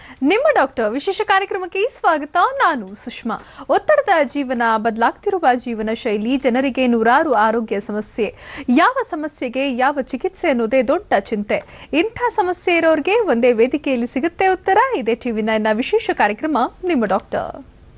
ನಿಮ್ಮ ಡಾಕ್ಟರ್ ವಿಶೇಷ ಕಾರ್ಯಕ್ರಮಕ್ಕೆ ಸ್ವಾಗತ ನಾನು ಸುಷ್ಮಾ ಒತ್ತಡದ ಜೀವನ ಬದಲಾಗ್ತಿರುವ ಜೀವನ ಶೈಲಿ ಜನರಿಗೆ ನೂರಾರು ಆರೋಗ್ಯ ಸಮಸ್ಯೆ ಯಾವ ಸಮಸ್ಯೆಗೆ ಯಾವ ಚಿಕಿತ್ಸೆ ಅನ್ನೋದೇ ದೊಡ್ಡ ಚಿಂತೆ ಇಂಥ ಸಮಸ್ಯೆ ಇರೋರಿಗೆ ಒಂದೇ ವೇದಿಕೆಯಲ್ಲಿ ಸಿಗುತ್ತೆ ಉತ್ತರ ಇದೇ ಟಿವಿ ನೈನ್ನ ವಿಶೇಷ ಕಾರ್ಯಕ್ರಮ ನಿಮ್ಮ ಡಾಕ್ಟರ್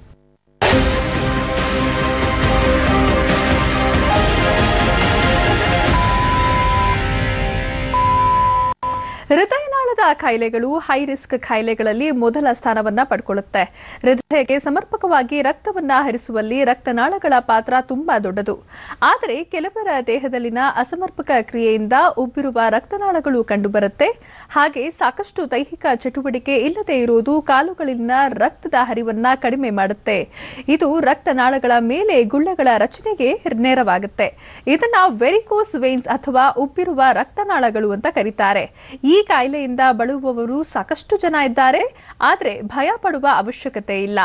ಹೃದಯನಾಳದ ಕಾಯಿಲೆಗಳು ಹೈ ರಿಸ್ಕ್ ಕಾಯಿಲೆಗಳಲ್ಲಿ ಮೊದಲ ಸ್ಥಾನವನ್ನ ಪಡ್ಕೊಳ್ಳುತ್ತೆ ಹೃದಯಕ್ಕೆ ಸಮರ್ಪಕವಾಗಿ ರಕ್ತವನ್ನ ಹರಿಸುವಲ್ಲಿ ರಕ್ತನಾಳಗಳ ಪಾತ್ರ ತುಂಬಾ ದೊಡ್ಡದು ಆದರೆ ಕೆಲವರ ದೇಹದಲ್ಲಿನ ಅಸಮರ್ಪಕ ಕ್ರಿಯೆಯಿಂದ ಉಬ್ಬಿರುವ ರಕ್ತನಾಳಗಳು ಕಂಡುಬರುತ್ತೆ ಹಾಗೆ ಸಾಕಷ್ಟು ದೈಹಿಕ ಚಟುವಟಿಕೆ ಇಲ್ಲದೆ ಇರುವುದು ಕಾಲುಗಳಲ್ಲಿನ ರಕ್ತದ ಹರಿವನ್ನ ಕಡಿಮೆ ಮಾಡುತ್ತೆ ಇದು ರಕ್ತನಾಳಗಳ ಮೇಲೆ ಗುಳ್ಳೆಗಳ ರಚನೆಗೆ ನೆರವಾಗುತ್ತೆ ಇದನ್ನ ವೆರಿಕೋಸ್ ವೇನ್ಸ್ ಅಥವಾ ಉಬ್ಬಿರುವ ರಕ್ತನಾಳಗಳು ಅಂತ ಕರೀತಾರೆ ಈ ಕಾಯಿಲೆಯಿಂದ ಬಳಲುವವರು ಸಾಕಷ್ಟು ಜನ ಇದ್ದಾರೆ ಆದರೆ ಭಯ ಪಡುವ ಅವಶ್ಯಕತೆ ಇಲ್ಲ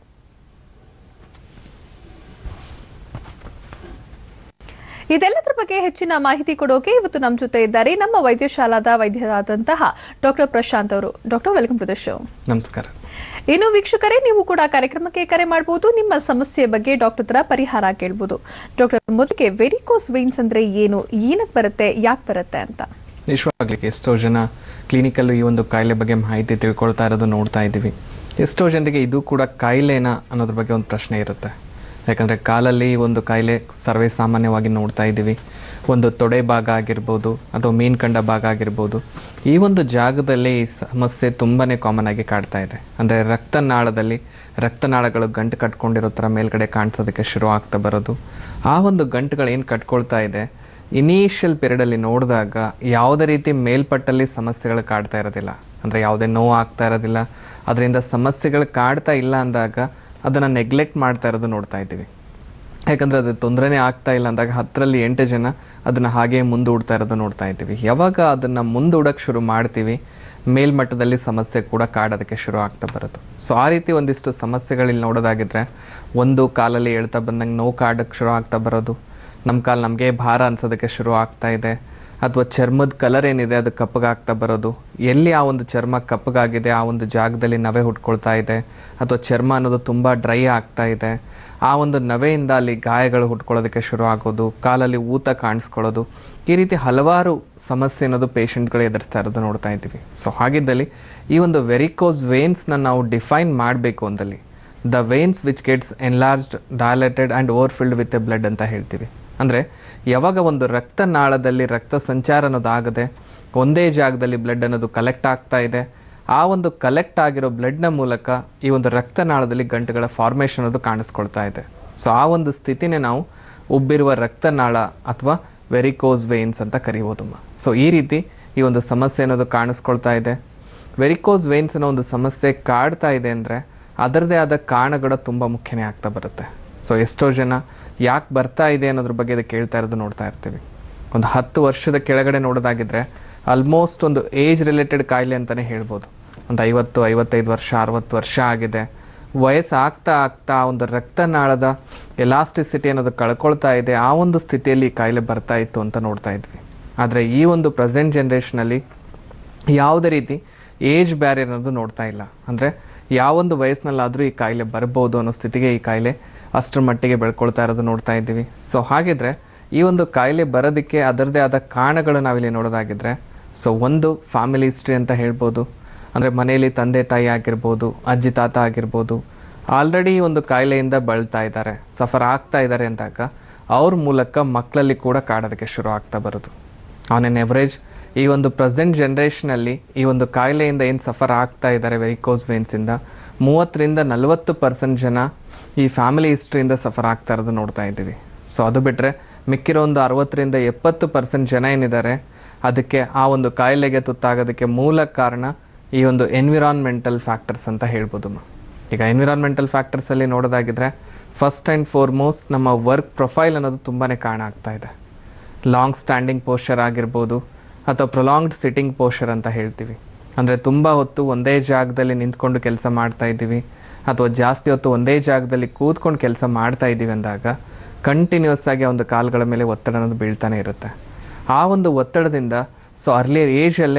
ಇದೆಲ್ಲದರ ಬಗ್ಗೆ ಹೆಚ್ಚಿನ ಮಾಹಿತಿ ಕೊಡೋಕೆ ಇವತ್ತು ನಮ್ಮ ಜೊತೆ ಇದ್ದಾರೆ ನಮ್ಮ ವೈದ್ಯಶಾಲಾದ ವೈದ್ಯರಾದಂತಹ ಡಾಕ್ಟರ್ ಪ್ರಶಾಂತ್ ಅವರು doctor welcome to the show ನಮಸ್ಕಾರ ಇನ್ನು ವೀಕ್ಷಕರೇ ನೀವು ಕೂಡ ಕಾರ್ಯಕ್ರಮಕ್ಕೆ ಕರೆ ಮಾಡಬಹುದು ನಿಮ್ಮ ಸಮಸ್ಯೆ ಬಗ್ಗೆ ಡಾಕ್ಟರ್ ಹತ್ರ ಪರಿಹಾರ ಕೇಳಬಹುದು ಡಾಕ್ಟರ್ ಮೊದಲಿಗೆ ವೆರಿಕೋಸ್ ವೇನ್ಸ್ ಅಂದ್ರೆ ಏನು ಏನಕ್ಕೆ ಬರುತ್ತೆ ಯಾಕೆ ಬರುತ್ತೆ ಅಂತ ನಿಜವಾಗ್ಲಿಕ್ಕೆ ಎಷ್ಟೋ ಜನ ಕ್ಲಿನಿಕಲ್ಲೂ ಈ ಒಂದು ಕಾಯಿಲೆ ಬಗ್ಗೆ ಮಾಹಿತಿ ತಿಳ್ಕೊಳ್ತಾ ಇರೋದು ನೋಡ್ತಾ ಇದ್ದೀವಿ ಎಷ್ಟೋ ಜನರಿಗೆ ಇದು ಕೂಡ ಕಾಯಿಲೆನಾ ಅನ್ನೋದ್ರ ಬಗ್ಗೆ ಒಂದು ಪ್ರಶ್ನೆ ಇರುತ್ತೆ ಯಾಕಂದರೆ ಕಾಲಲ್ಲಿ ಈ ಒಂದು ಕಾಯಿಲೆ ಸರ್ವೇ ಸಾಮಾನ್ಯವಾಗಿ ನೋಡ್ತಾ ಇದ್ದೀವಿ ಒಂದು ತೊಡೆ ಭಾಗ ಆಗಿರ್ಬೋದು ಅಥವಾ ಮೀನ್ ಕಂಡ ಭಾಗ ಆಗಿರ್ಬೋದು ಈ ಒಂದು ಜಾಗದಲ್ಲಿ ಈ ಸಮಸ್ಯೆ ತುಂಬಾನೇ ಕಾಮನ್ ಆಗಿ ಕಾಡ್ತಾ ಇದೆ ಅಂದರೆ ರಕ್ತನಾಳದಲ್ಲಿ ರಕ್ತನಾಳಗಳು ಗಂಟು ಕಟ್ಕೊಂಡಿರೋ ಥರ ಮೇಲ್ಗಡೆ ಕಾಣಿಸೋದಕ್ಕೆ ಶುರು ಆಗ್ತಾ ಬರೋದು ಆ ಒಂದು ಗಂಟುಗಳು ಏನು ಕಟ್ಕೊಳ್ತಾ ಇದೆ ಇನಿಷಿಯಲ್ ಪೀರಿಯಡಲ್ಲಿ ನೋಡಿದಾಗ ಯಾವುದೇ ರೀತಿ ಮೇಲ್ಪಟ್ಟಲ್ಲಿ ಸಮಸ್ಯೆಗಳು ಕಾಡ್ತಾ ಇರೋದಿಲ್ಲ ಅಂದರೆ ಯಾವುದೇ ನೋವು ಆಗ್ತಾ ಇರೋದಿಲ್ಲ ಅದರಿಂದ ಸಮಸ್ಯೆಗಳು ಕಾಡ್ತಾ ಇಲ್ಲ ಅಂದಾಗ ಅದನ್ನು ನೆಗ್ಲೆಕ್ಟ್ ಮಾಡ್ತಾ ಇರೋದು ನೋಡ್ತಾ ಇದ್ದೀವಿ ಯಾಕಂದರೆ ಅದು ತೊಂದರೆನೇ ಆಗ್ತಾ ಇಲ್ಲ ಅಂದಾಗ ಹತ್ತರಲ್ಲಿ ಎಂಟು ಜನ ಅದನ್ನು ಹಾಗೆ ಮುಂದೂಡ್ತಾ ಇರೋದು ನೋಡ್ತಾ ಇದ್ದೀವಿ ಯಾವಾಗ ಅದನ್ನು ಮುಂದೂಡಕ್ಕೆ ಶುರು ಮಾಡ್ತೀವಿ ಮೇಲ್ಮಟ್ಟದಲ್ಲಿ ಸಮಸ್ಯೆ ಕೂಡ ಕಾಡೋದಕ್ಕೆ ಶುರು ಆಗ್ತಾ ಬರೋದು ಸೊ ಆ ರೀತಿ ಒಂದಿಷ್ಟು ಸಮಸ್ಯೆಗಳಿಲ್ಲಿ ನೋಡೋದಾಗಿದ್ರೆ ಒಂದು ಕಾಲಲ್ಲಿ ಹೇಳ್ತಾ ಬಂದಂಗೆ ನೋವು ಕಾಡಕ್ಕೆ ಶುರು ಆಗ್ತಾ ಬರೋದು ನಮ್ಮ ಕಾಲು ನಮಗೆ ಭಾರ ಅನ್ಸೋದಕ್ಕೆ ಶುರು ಆಗ್ತಾ ಇದೆ ಅಥವಾ ಚರ್ಮದ ಕಲರ್ ಏನಿದೆ ಅದು ಕಪ್ಪಗಾಗ್ತಾ ಬರೋದು ಎಲ್ಲಿ ಆ ಒಂದು ಚರ್ಮ ಕಪ್ಪಗಾಗಿದೆ ಆ ಒಂದು ಜಾಗದಲ್ಲಿ ನವೆ ಹುಟ್ಕೊಳ್ತಾ ಇದೆ ಅಥವಾ ಚರ್ಮ ಅನ್ನೋದು ತುಂಬ ಡ್ರೈ ಆಗ್ತಾ ಇದೆ ಆ ಒಂದು ನವೆಯಿಂದ ಅಲ್ಲಿ ಗಾಯಗಳು ಹುಟ್ಕೊಳ್ಳೋದಕ್ಕೆ ಶುರು ಆಗೋದು ಕಾಲಲ್ಲಿ ಊತ ಕಾಣಿಸ್ಕೊಳ್ಳೋದು ಈ ರೀತಿ ಹಲವಾರು ಸಮಸ್ಯೆ ಅನ್ನೋದು ಪೇಷಂಟ್ಗಳು ಎದುರಿಸ್ತಾ ಇರೋದು ನೋಡ್ತಾ ಇದ್ದೀವಿ ಸೊ ಹಾಗಿದ್ದಲ್ಲಿ ಈ ಒಂದು ವೆರಿಕೋಸ್ ವೇನ್ಸ್ನ ನಾವು ಡಿಫೈನ್ ಮಾಡಬೇಕು ಅಂದಲ್ಲಿ the veins which gets enlarged dilated and overfilled with a blood ಅಂತ ಹೇಳ್ತೀವಿ ಅಂದರೆ ಯಾವಾಗ ಒಂದು ರಕ್ತನಾಳದಲ್ಲಿ ರಕ್ತ ಸಂಚಾರ ಅನ್ನೋದು ಆಗದೆ ಒಂದೇ ಜಾಗದಲ್ಲಿ ಬ್ಲಡ್ ಅನ್ನೋದು ಕಲೆಕ್ಟ್ ಆಗ್ತಾ ಇದೆ ಆ ಒಂದು ಕಲೆಕ್ಟ್ ಆಗಿರೋ ಬ್ಲಡ್ನ ಮೂಲಕ ಈ ಒಂದು ರಕ್ತನಾಳದಲ್ಲಿ ಗಂಟುಗಳ ಫಾರ್ಮೇಷನ್ ಅನ್ನೋದು ಕಾಣಿಸ್ಕೊಳ್ತಾ ಇದೆ ಸೊ ಆ ಒಂದು ಸ್ಥಿತಿನೇ ನಾವು ಉಬ್ಬಿರುವ ರಕ್ತನಾಳ ಅಥವಾ ವೆರಿಕೋಸ್ ವೇನ್ಸ್ ಅಂತ ಕರಿಬೋದಮ್ಮ ಸೊ ಈ ರೀತಿ ಈ ಒಂದು ಸಮಸ್ಯೆ ಅನ್ನೋದು ಕಾಣಿಸ್ಕೊಳ್ತಾ ಇದೆ ವೆರಿಕೋಸ್ ವೇನ್ಸ್ ಅನ್ನೋ ಒಂದು ಸಮಸ್ಯೆ ಕಾಡ್ತಾ ಇದೆ ಅಂದರೆ ಅದರದೇ ಆದ ಕಾರಣಗಳು ತುಂಬ ಮುಖ್ಯನೇ ಆಗ್ತಾ ಬರುತ್ತೆ ಸೊ ಎಷ್ಟೋ ಜನ ಯಾಕೆ ಬರ್ತಾ ಇದೆ ಅನ್ನೋದ್ರ ಬಗ್ಗೆ ಇದಕ್ಕೆ ಕೇಳ್ತಾ ಇರೋದು ನೋಡ್ತಾ ಇರ್ತೀವಿ ಒಂದು ಹತ್ತು ವರ್ಷದ ಕೆಳಗಡೆ ನೋಡೋದಾಗಿದ್ರೆ ಆಲ್ಮೋಸ್ಟ್ ಒಂದು ಏಜ್ ರಿಲೇಟೆಡ್ ಕಾಯಿಲೆ ಅಂತಲೇ ಹೇಳ್ಬೋದು ಒಂದು ಐವತ್ತು ಐವತ್ತೈದು ವರ್ಷ ಅರವತ್ತು ವರ್ಷ ಆಗಿದೆ ವಯಸ್ಸು ಆಗ್ತಾ ಆಗ್ತಾ ಒಂದು ರಕ್ತನಾಳದ ಎಲಾಸ್ಟಿಸಿಟಿ ಅನ್ನೋದು ಕಳ್ಕೊಳ್ತಾ ಇದೆ ಆ ಒಂದು ಸ್ಥಿತಿಯಲ್ಲಿ ಈ ಕಾಯಿಲೆ ಬರ್ತಾ ಇತ್ತು ಅಂತ ನೋಡ್ತಾ ಇದ್ವಿ ಆದರೆ ಈ ಒಂದು ಪ್ರೆಸೆಂಟ್ ಜನ್ರೇಷನಲ್ಲಿ ಯಾವುದೇ ರೀತಿ ಏಜ್ ಬ್ಯಾರಿಯರ್ ಅನ್ನೋದು ನೋಡ್ತಾ ಇಲ್ಲ ಅಂದರೆ ಯಾವೊಂದು ವಯಸ್ಸಿನಲ್ಲಾದರೂ ಈ ಕಾಯಿಲೆ ಬರ್ಬೋದು ಅನ್ನೋ ಸ್ಥಿತಿಗೆ ಈ ಕಾಯಿಲೆ ಅಷ್ಟರ ಮಟ್ಟಿಗೆ ಬೆಳ್ಕೊಳ್ತಾ ಇರೋದು ನೋಡ್ತಾ ಇದ್ದೀವಿ ಸೊ ಹಾಗಿದ್ರೆ ಈ ಒಂದು ಕಾಯಿಲೆ ಬರೋದಕ್ಕೆ ಅದರದೇ ಆದ ಕಾರಣಗಳು ನಾವಿಲ್ಲಿ ನೋಡೋದಾಗಿದ್ರೆ ಸೊ ಒಂದು ಫ್ಯಾಮಿಲಿ ಹಿಸ್ಟ್ರಿ ಅಂತ ಹೇಳ್ಬೋದು ಅಂದರೆ ಮನೆಯಲ್ಲಿ ತಂದೆ ತಾಯಿ ಆಗಿರ್ಬೋದು ಅಜ್ಜಿ ತಾತ ಆಗಿರ್ಬೋದು ಆಲ್ರೆಡಿ ಈ ಒಂದು ಕಾಯಿಲೆಯಿಂದ ಬಳಲ್ತಾ ಇದ್ದಾರೆ ಸಫರ್ ಆಗ್ತಾ ಇದ್ದಾರೆ ಅಂದಾಗ ಅವ್ರ ಮೂಲಕ ಮಕ್ಕಳಲ್ಲಿ ಕೂಡ ಕಾಡೋದಕ್ಕೆ ಶುರು ಆಗ್ತಾ ಬರೋದು ಆನ್ ಎನ್ ಎವರೇಜ್ ಈ ಒಂದು ಪ್ರೆಸೆಂಟ್ ಜನ್ರೇಷನಲ್ಲಿ ಈ ಒಂದು ಕಾಯಿಲೆಯಿಂದ ಏನು ಸಫರ್ ಆಗ್ತಾ ಇದ್ದಾರೆ ವೆರಿಕೋಸ್ ವೇನ್ಸಿಂದ ಮೂವತ್ತರಿಂದ ನಲವತ್ತು ಪರ್ಸೆಂಟ್ ಜನ ಈ ಫ್ಯಾಮಿಲಿ ಹಿಸ್ಟ್ರಿಯಿಂದ ಸಫರ್ ಆಗ್ತಾ ಇರೋದು ನೋಡ್ತಾ ಇದ್ದೀವಿ ಸೊ ಅದು ಬಿಟ್ಟರೆ ಮಿಕ್ಕಿರೋ ಒಂದು ಅರವತ್ತರಿಂದ ಎಪ್ಪತ್ತು ಪರ್ಸೆಂಟ್ ಜನ ಏನಿದ್ದಾರೆ ಅದಕ್ಕೆ ಆ ಒಂದು ಕಾಯಿಲೆಗೆ ತುತ್ತಾಗೋದಕ್ಕೆ ಮೂಲ ಕಾರಣ ಈ ಒಂದು ಎನ್ವಿರಾನ್ಮೆಂಟಲ್ ಫ್ಯಾಕ್ಟರ್ಸ್ ಅಂತ ಹೇಳ್ಬೋದು ಮ. ಈಗ ಎನ್ವಿರಾನ್ಮೆಂಟಲ್ ಫ್ಯಾಕ್ಟರ್ಸಲ್ಲಿ ನೋಡೋದಾಗಿದ್ರೆ ಫಸ್ಟ್ ಆ್ಯಂಡ್ ಫಾರ್ಮೋಸ್ಟ್ ನಮ್ಮ ವರ್ಕ್ ಪ್ರೊಫೈಲ್ ಅನ್ನೋದು ತುಂಬಾ ಕಾರಣ ಆಗ್ತಾ ಇದೆ ಲಾಂಗ್ ಸ್ಟ್ಯಾಂಡಿಂಗ್ ಪೋಸ್ಚರ್ ಆಗಿರ್ಬೋದು ಅಥವಾ ಪ್ರೊಲಾಂಗ್ಡ್ ಸಿಟ್ಟಿಂಗ್ ಪೋಸ್ಚರ್ ಅಂತ ಹೇಳ್ತೀವಿ ಅಂದರೆ ತುಂಬ ಹೊತ್ತು ಒಂದೇ ಜಾಗದಲ್ಲಿ ನಿಂತ್ಕೊಂಡು ಕೆಲಸ ಮಾಡ್ತಾ ಇದ್ದೀವಿ ಅಥವಾ ಜಾಸ್ತಿ ಹೊತ್ತು ಒಂದೇ ಜಾಗದಲ್ಲಿ ಕೂತ್ಕೊಂಡು ಕೆಲಸ ಮಾಡ್ತಾ ಇದ್ದೀವಿ ಅಂದಾಗ ಕಂಟಿನ್ಯೂಸ್ ಆಗಿ ಆ ಒಂದು ಕಾಲುಗಳ ಮೇಲೆ ಒತ್ತಡ ಅನ್ನೋದು ಬೀಳ್ತಾನೆ ಇರುತ್ತೆ ಆ ಒಂದು ಒತ್ತಡದಿಂದ ಸೊ ಅರ್ಲಿಯರ್ ಏಜಲ್ಲೇ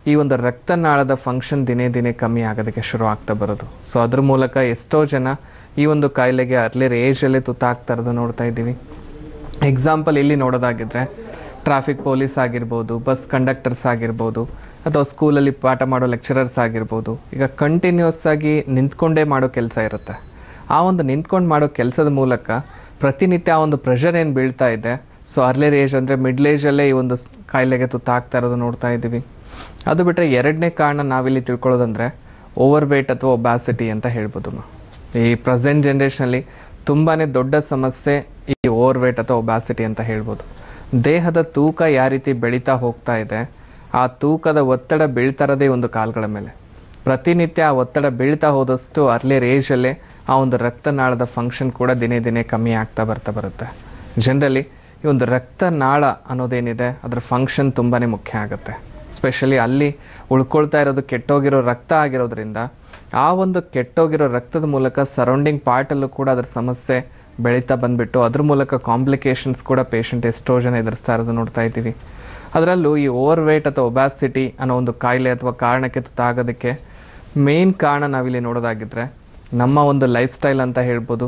ಈ ಒಂದು ರಕ್ತನಾಳದ ಫಂಕ್ಷನ್ ದಿನೇ ದಿನೇ ಕಮ್ಮಿ ಆಗೋದಕ್ಕೆ ಶುರು ಆಗ್ತಾ ಬರೋದು ಸೊ ಅದ್ರ ಮೂಲಕ ಎಷ್ಟೋ ಜನ ಈ ಒಂದು ಕಾಯಿಲೆಗೆ ಅರ್ಲಿಯರ್ ಏಜಲ್ಲೇ ತುತ್ತಾಗ್ತಾ ಇರೋದು ನೋಡ್ತಾ ಇದ್ದೀವಿ ಎಕ್ಸಾಂಪಲ್ ಇಲ್ಲಿ ನೋಡೋದಾಗಿದ್ರೆ ಟ್ರಾಫಿಕ್ ಪೊಲೀಸ್ ಆಗಿರ್ಬೋದು ಬಸ್ ಕಂಡಕ್ಟರ್ಸ್ ಆಗಿರ್ಬೋದು ಅಥವಾ ಸ್ಕೂಲಲ್ಲಿ ಪಾಠ ಮಾಡೋ ಲೆಕ್ಚರರ್ಸ್ ಆಗಿರ್ಬೋದು ಈಗ ಕಂಟಿನ್ಯೂಸ್ ಆಗಿ ನಿಂತ್ಕೊಂಡೇ ಮಾಡೋ ಕೆಲಸ ಇರುತ್ತೆ ಆ ಒಂದು ನಿಂತ್ಕೊಂಡು ಮಾಡೋ ಕೆಲಸದ ಮೂಲಕ ಪ್ರತಿನಿತ್ಯ ಆ ಒಂದು ಪ್ರೆಷರ್ ಏನು ಬೀಳ್ತಾ ಇದೆ ಸೊ ಅರ್ಲಿಯರ್ ಏಜ್ ಅಂದರೆ ಮಿಡ್ಲ್ ಏಜಲ್ಲೇ ಈ ಒಂದು ಸ್- ಕಾಯಿಲೆಗೆ ತುತ್ತಾಗ್ತಾ ಇರೋದು ನೋಡ್ತಾ ಇದ್ದೀವಿ ಅದು ಬಿಟ್ಟರೆ ಎರಡನೇ ಕಾರಣ ನಾವಿಲ್ಲಿ ತಿಳ್ಕೊಳ್ಳೋದಂದ್ರೆ ಓವರ್ ವೇಟ್ ಅಥವಾ ಒಬ್ಯಾಸಿಟಿ ಅಂತ ಹೇಳ್ಬೋದು ಮ. ಈ ಪ್ರೆಸೆಂಟ್ ಜನ್ರೇಷನಲ್ಲಿ ತುಂಬಾ ದೊಡ್ಡ ಸಮಸ್ಯೆ ಈ ಓವರ್ ವೇಟ್ ಅಥವಾ ಒಬ್ಯಾಸಿಟಿ ಅಂತ ಹೇಳ್ಬೋದು ದೇಹದ ತೂಕ ಯಾವ ರೀತಿ ಬೆಳೀತಾ ಹೋಗ್ತಾ ಇದೆ ಆ ತೂಕದ ಒತ್ತಡ ಬೀಳ್ತಾ ಇರೋದೇ ಒಂದು ಕಾಲುಗಳ ಮೇಲೆ ಪ್ರತಿನಿತ್ಯ ಆ ಒತ್ತಡ ಬೀಳ್ತಾ ಹೋದಷ್ಟು ಅರ್ಲಿಯರ್ ಏಜಲ್ಲೇ ಆ ಒಂದು ರಕ್ತನಾಳದ ಫಂಕ್ಷನ್ ಕೂಡ ದಿನೇ ದಿನೇ ಕಮ್ಮಿ ಆಗ್ತಾ ಬರ್ತಾ ಬರುತ್ತೆ ಜನರಲಿ ಈ ಒಂದು ರಕ್ತನಾಳ ಅನ್ನೋದೇನಿದೆ ಅದರ ಫಂಕ್ಷನ್ ತುಂಬಾನೇ ಮುಖ್ಯ ಆಗುತ್ತೆ ಸ್ಪೆಷಲಿ ಅಲ್ಲಿ ಉಳ್ಕೊಳ್ತಾ ಇರೋದು ಕೆಟ್ಟೋಗಿರೋ ರಕ್ತ ಆಗಿರೋದ್ರಿಂದ ಆ ಒಂದು ಕೆಟ್ಟೋಗಿರೋ ರಕ್ತದ ಮೂಲಕ ಸರೌಂಡಿಂಗ್ ಪಾರ್ಟಲ್ಲೂ ಕೂಡ ಅದರ ಸಮಸ್ಯೆ ಬೆಳೀತಾ ಬಂದ್ಬಿಟ್ಟು ಅದ್ರ ಮೂಲಕ ಕಾಂಪ್ಲಿಕೇಶನ್ಸ್ ಕೂಡ ಪೇಷಂಟ್ ಎಷ್ಟೋ ಜನ ಎದುರಿಸ್ತಾ ಇರೋದು ನೋಡ್ತಾ ಇದ್ದೀವಿ ಅದರಲ್ಲೂ ಈ ಓವರ್ ವೇಟ್ ಅಥವಾ ಒಬ್ಯಾಸಿಟಿ ಅನ್ನೋ ಒಂದು ಕಾಯಿಲೆ ಅಥವಾ ಕಾರಣಕ್ಕೆ ತುತ್ತಾಗೋದಕ್ಕೆ ಮೇನ್ ಕಾರಣ ನಾವಿಲ್ಲಿ ನೋಡೋದಾಗಿದ್ರೆ ನಮ್ಮ ಒಂದು ಲೈಫ್ ಸ್ಟೈಲ್ ಅಂತ ಹೇಳ್ಬೋದು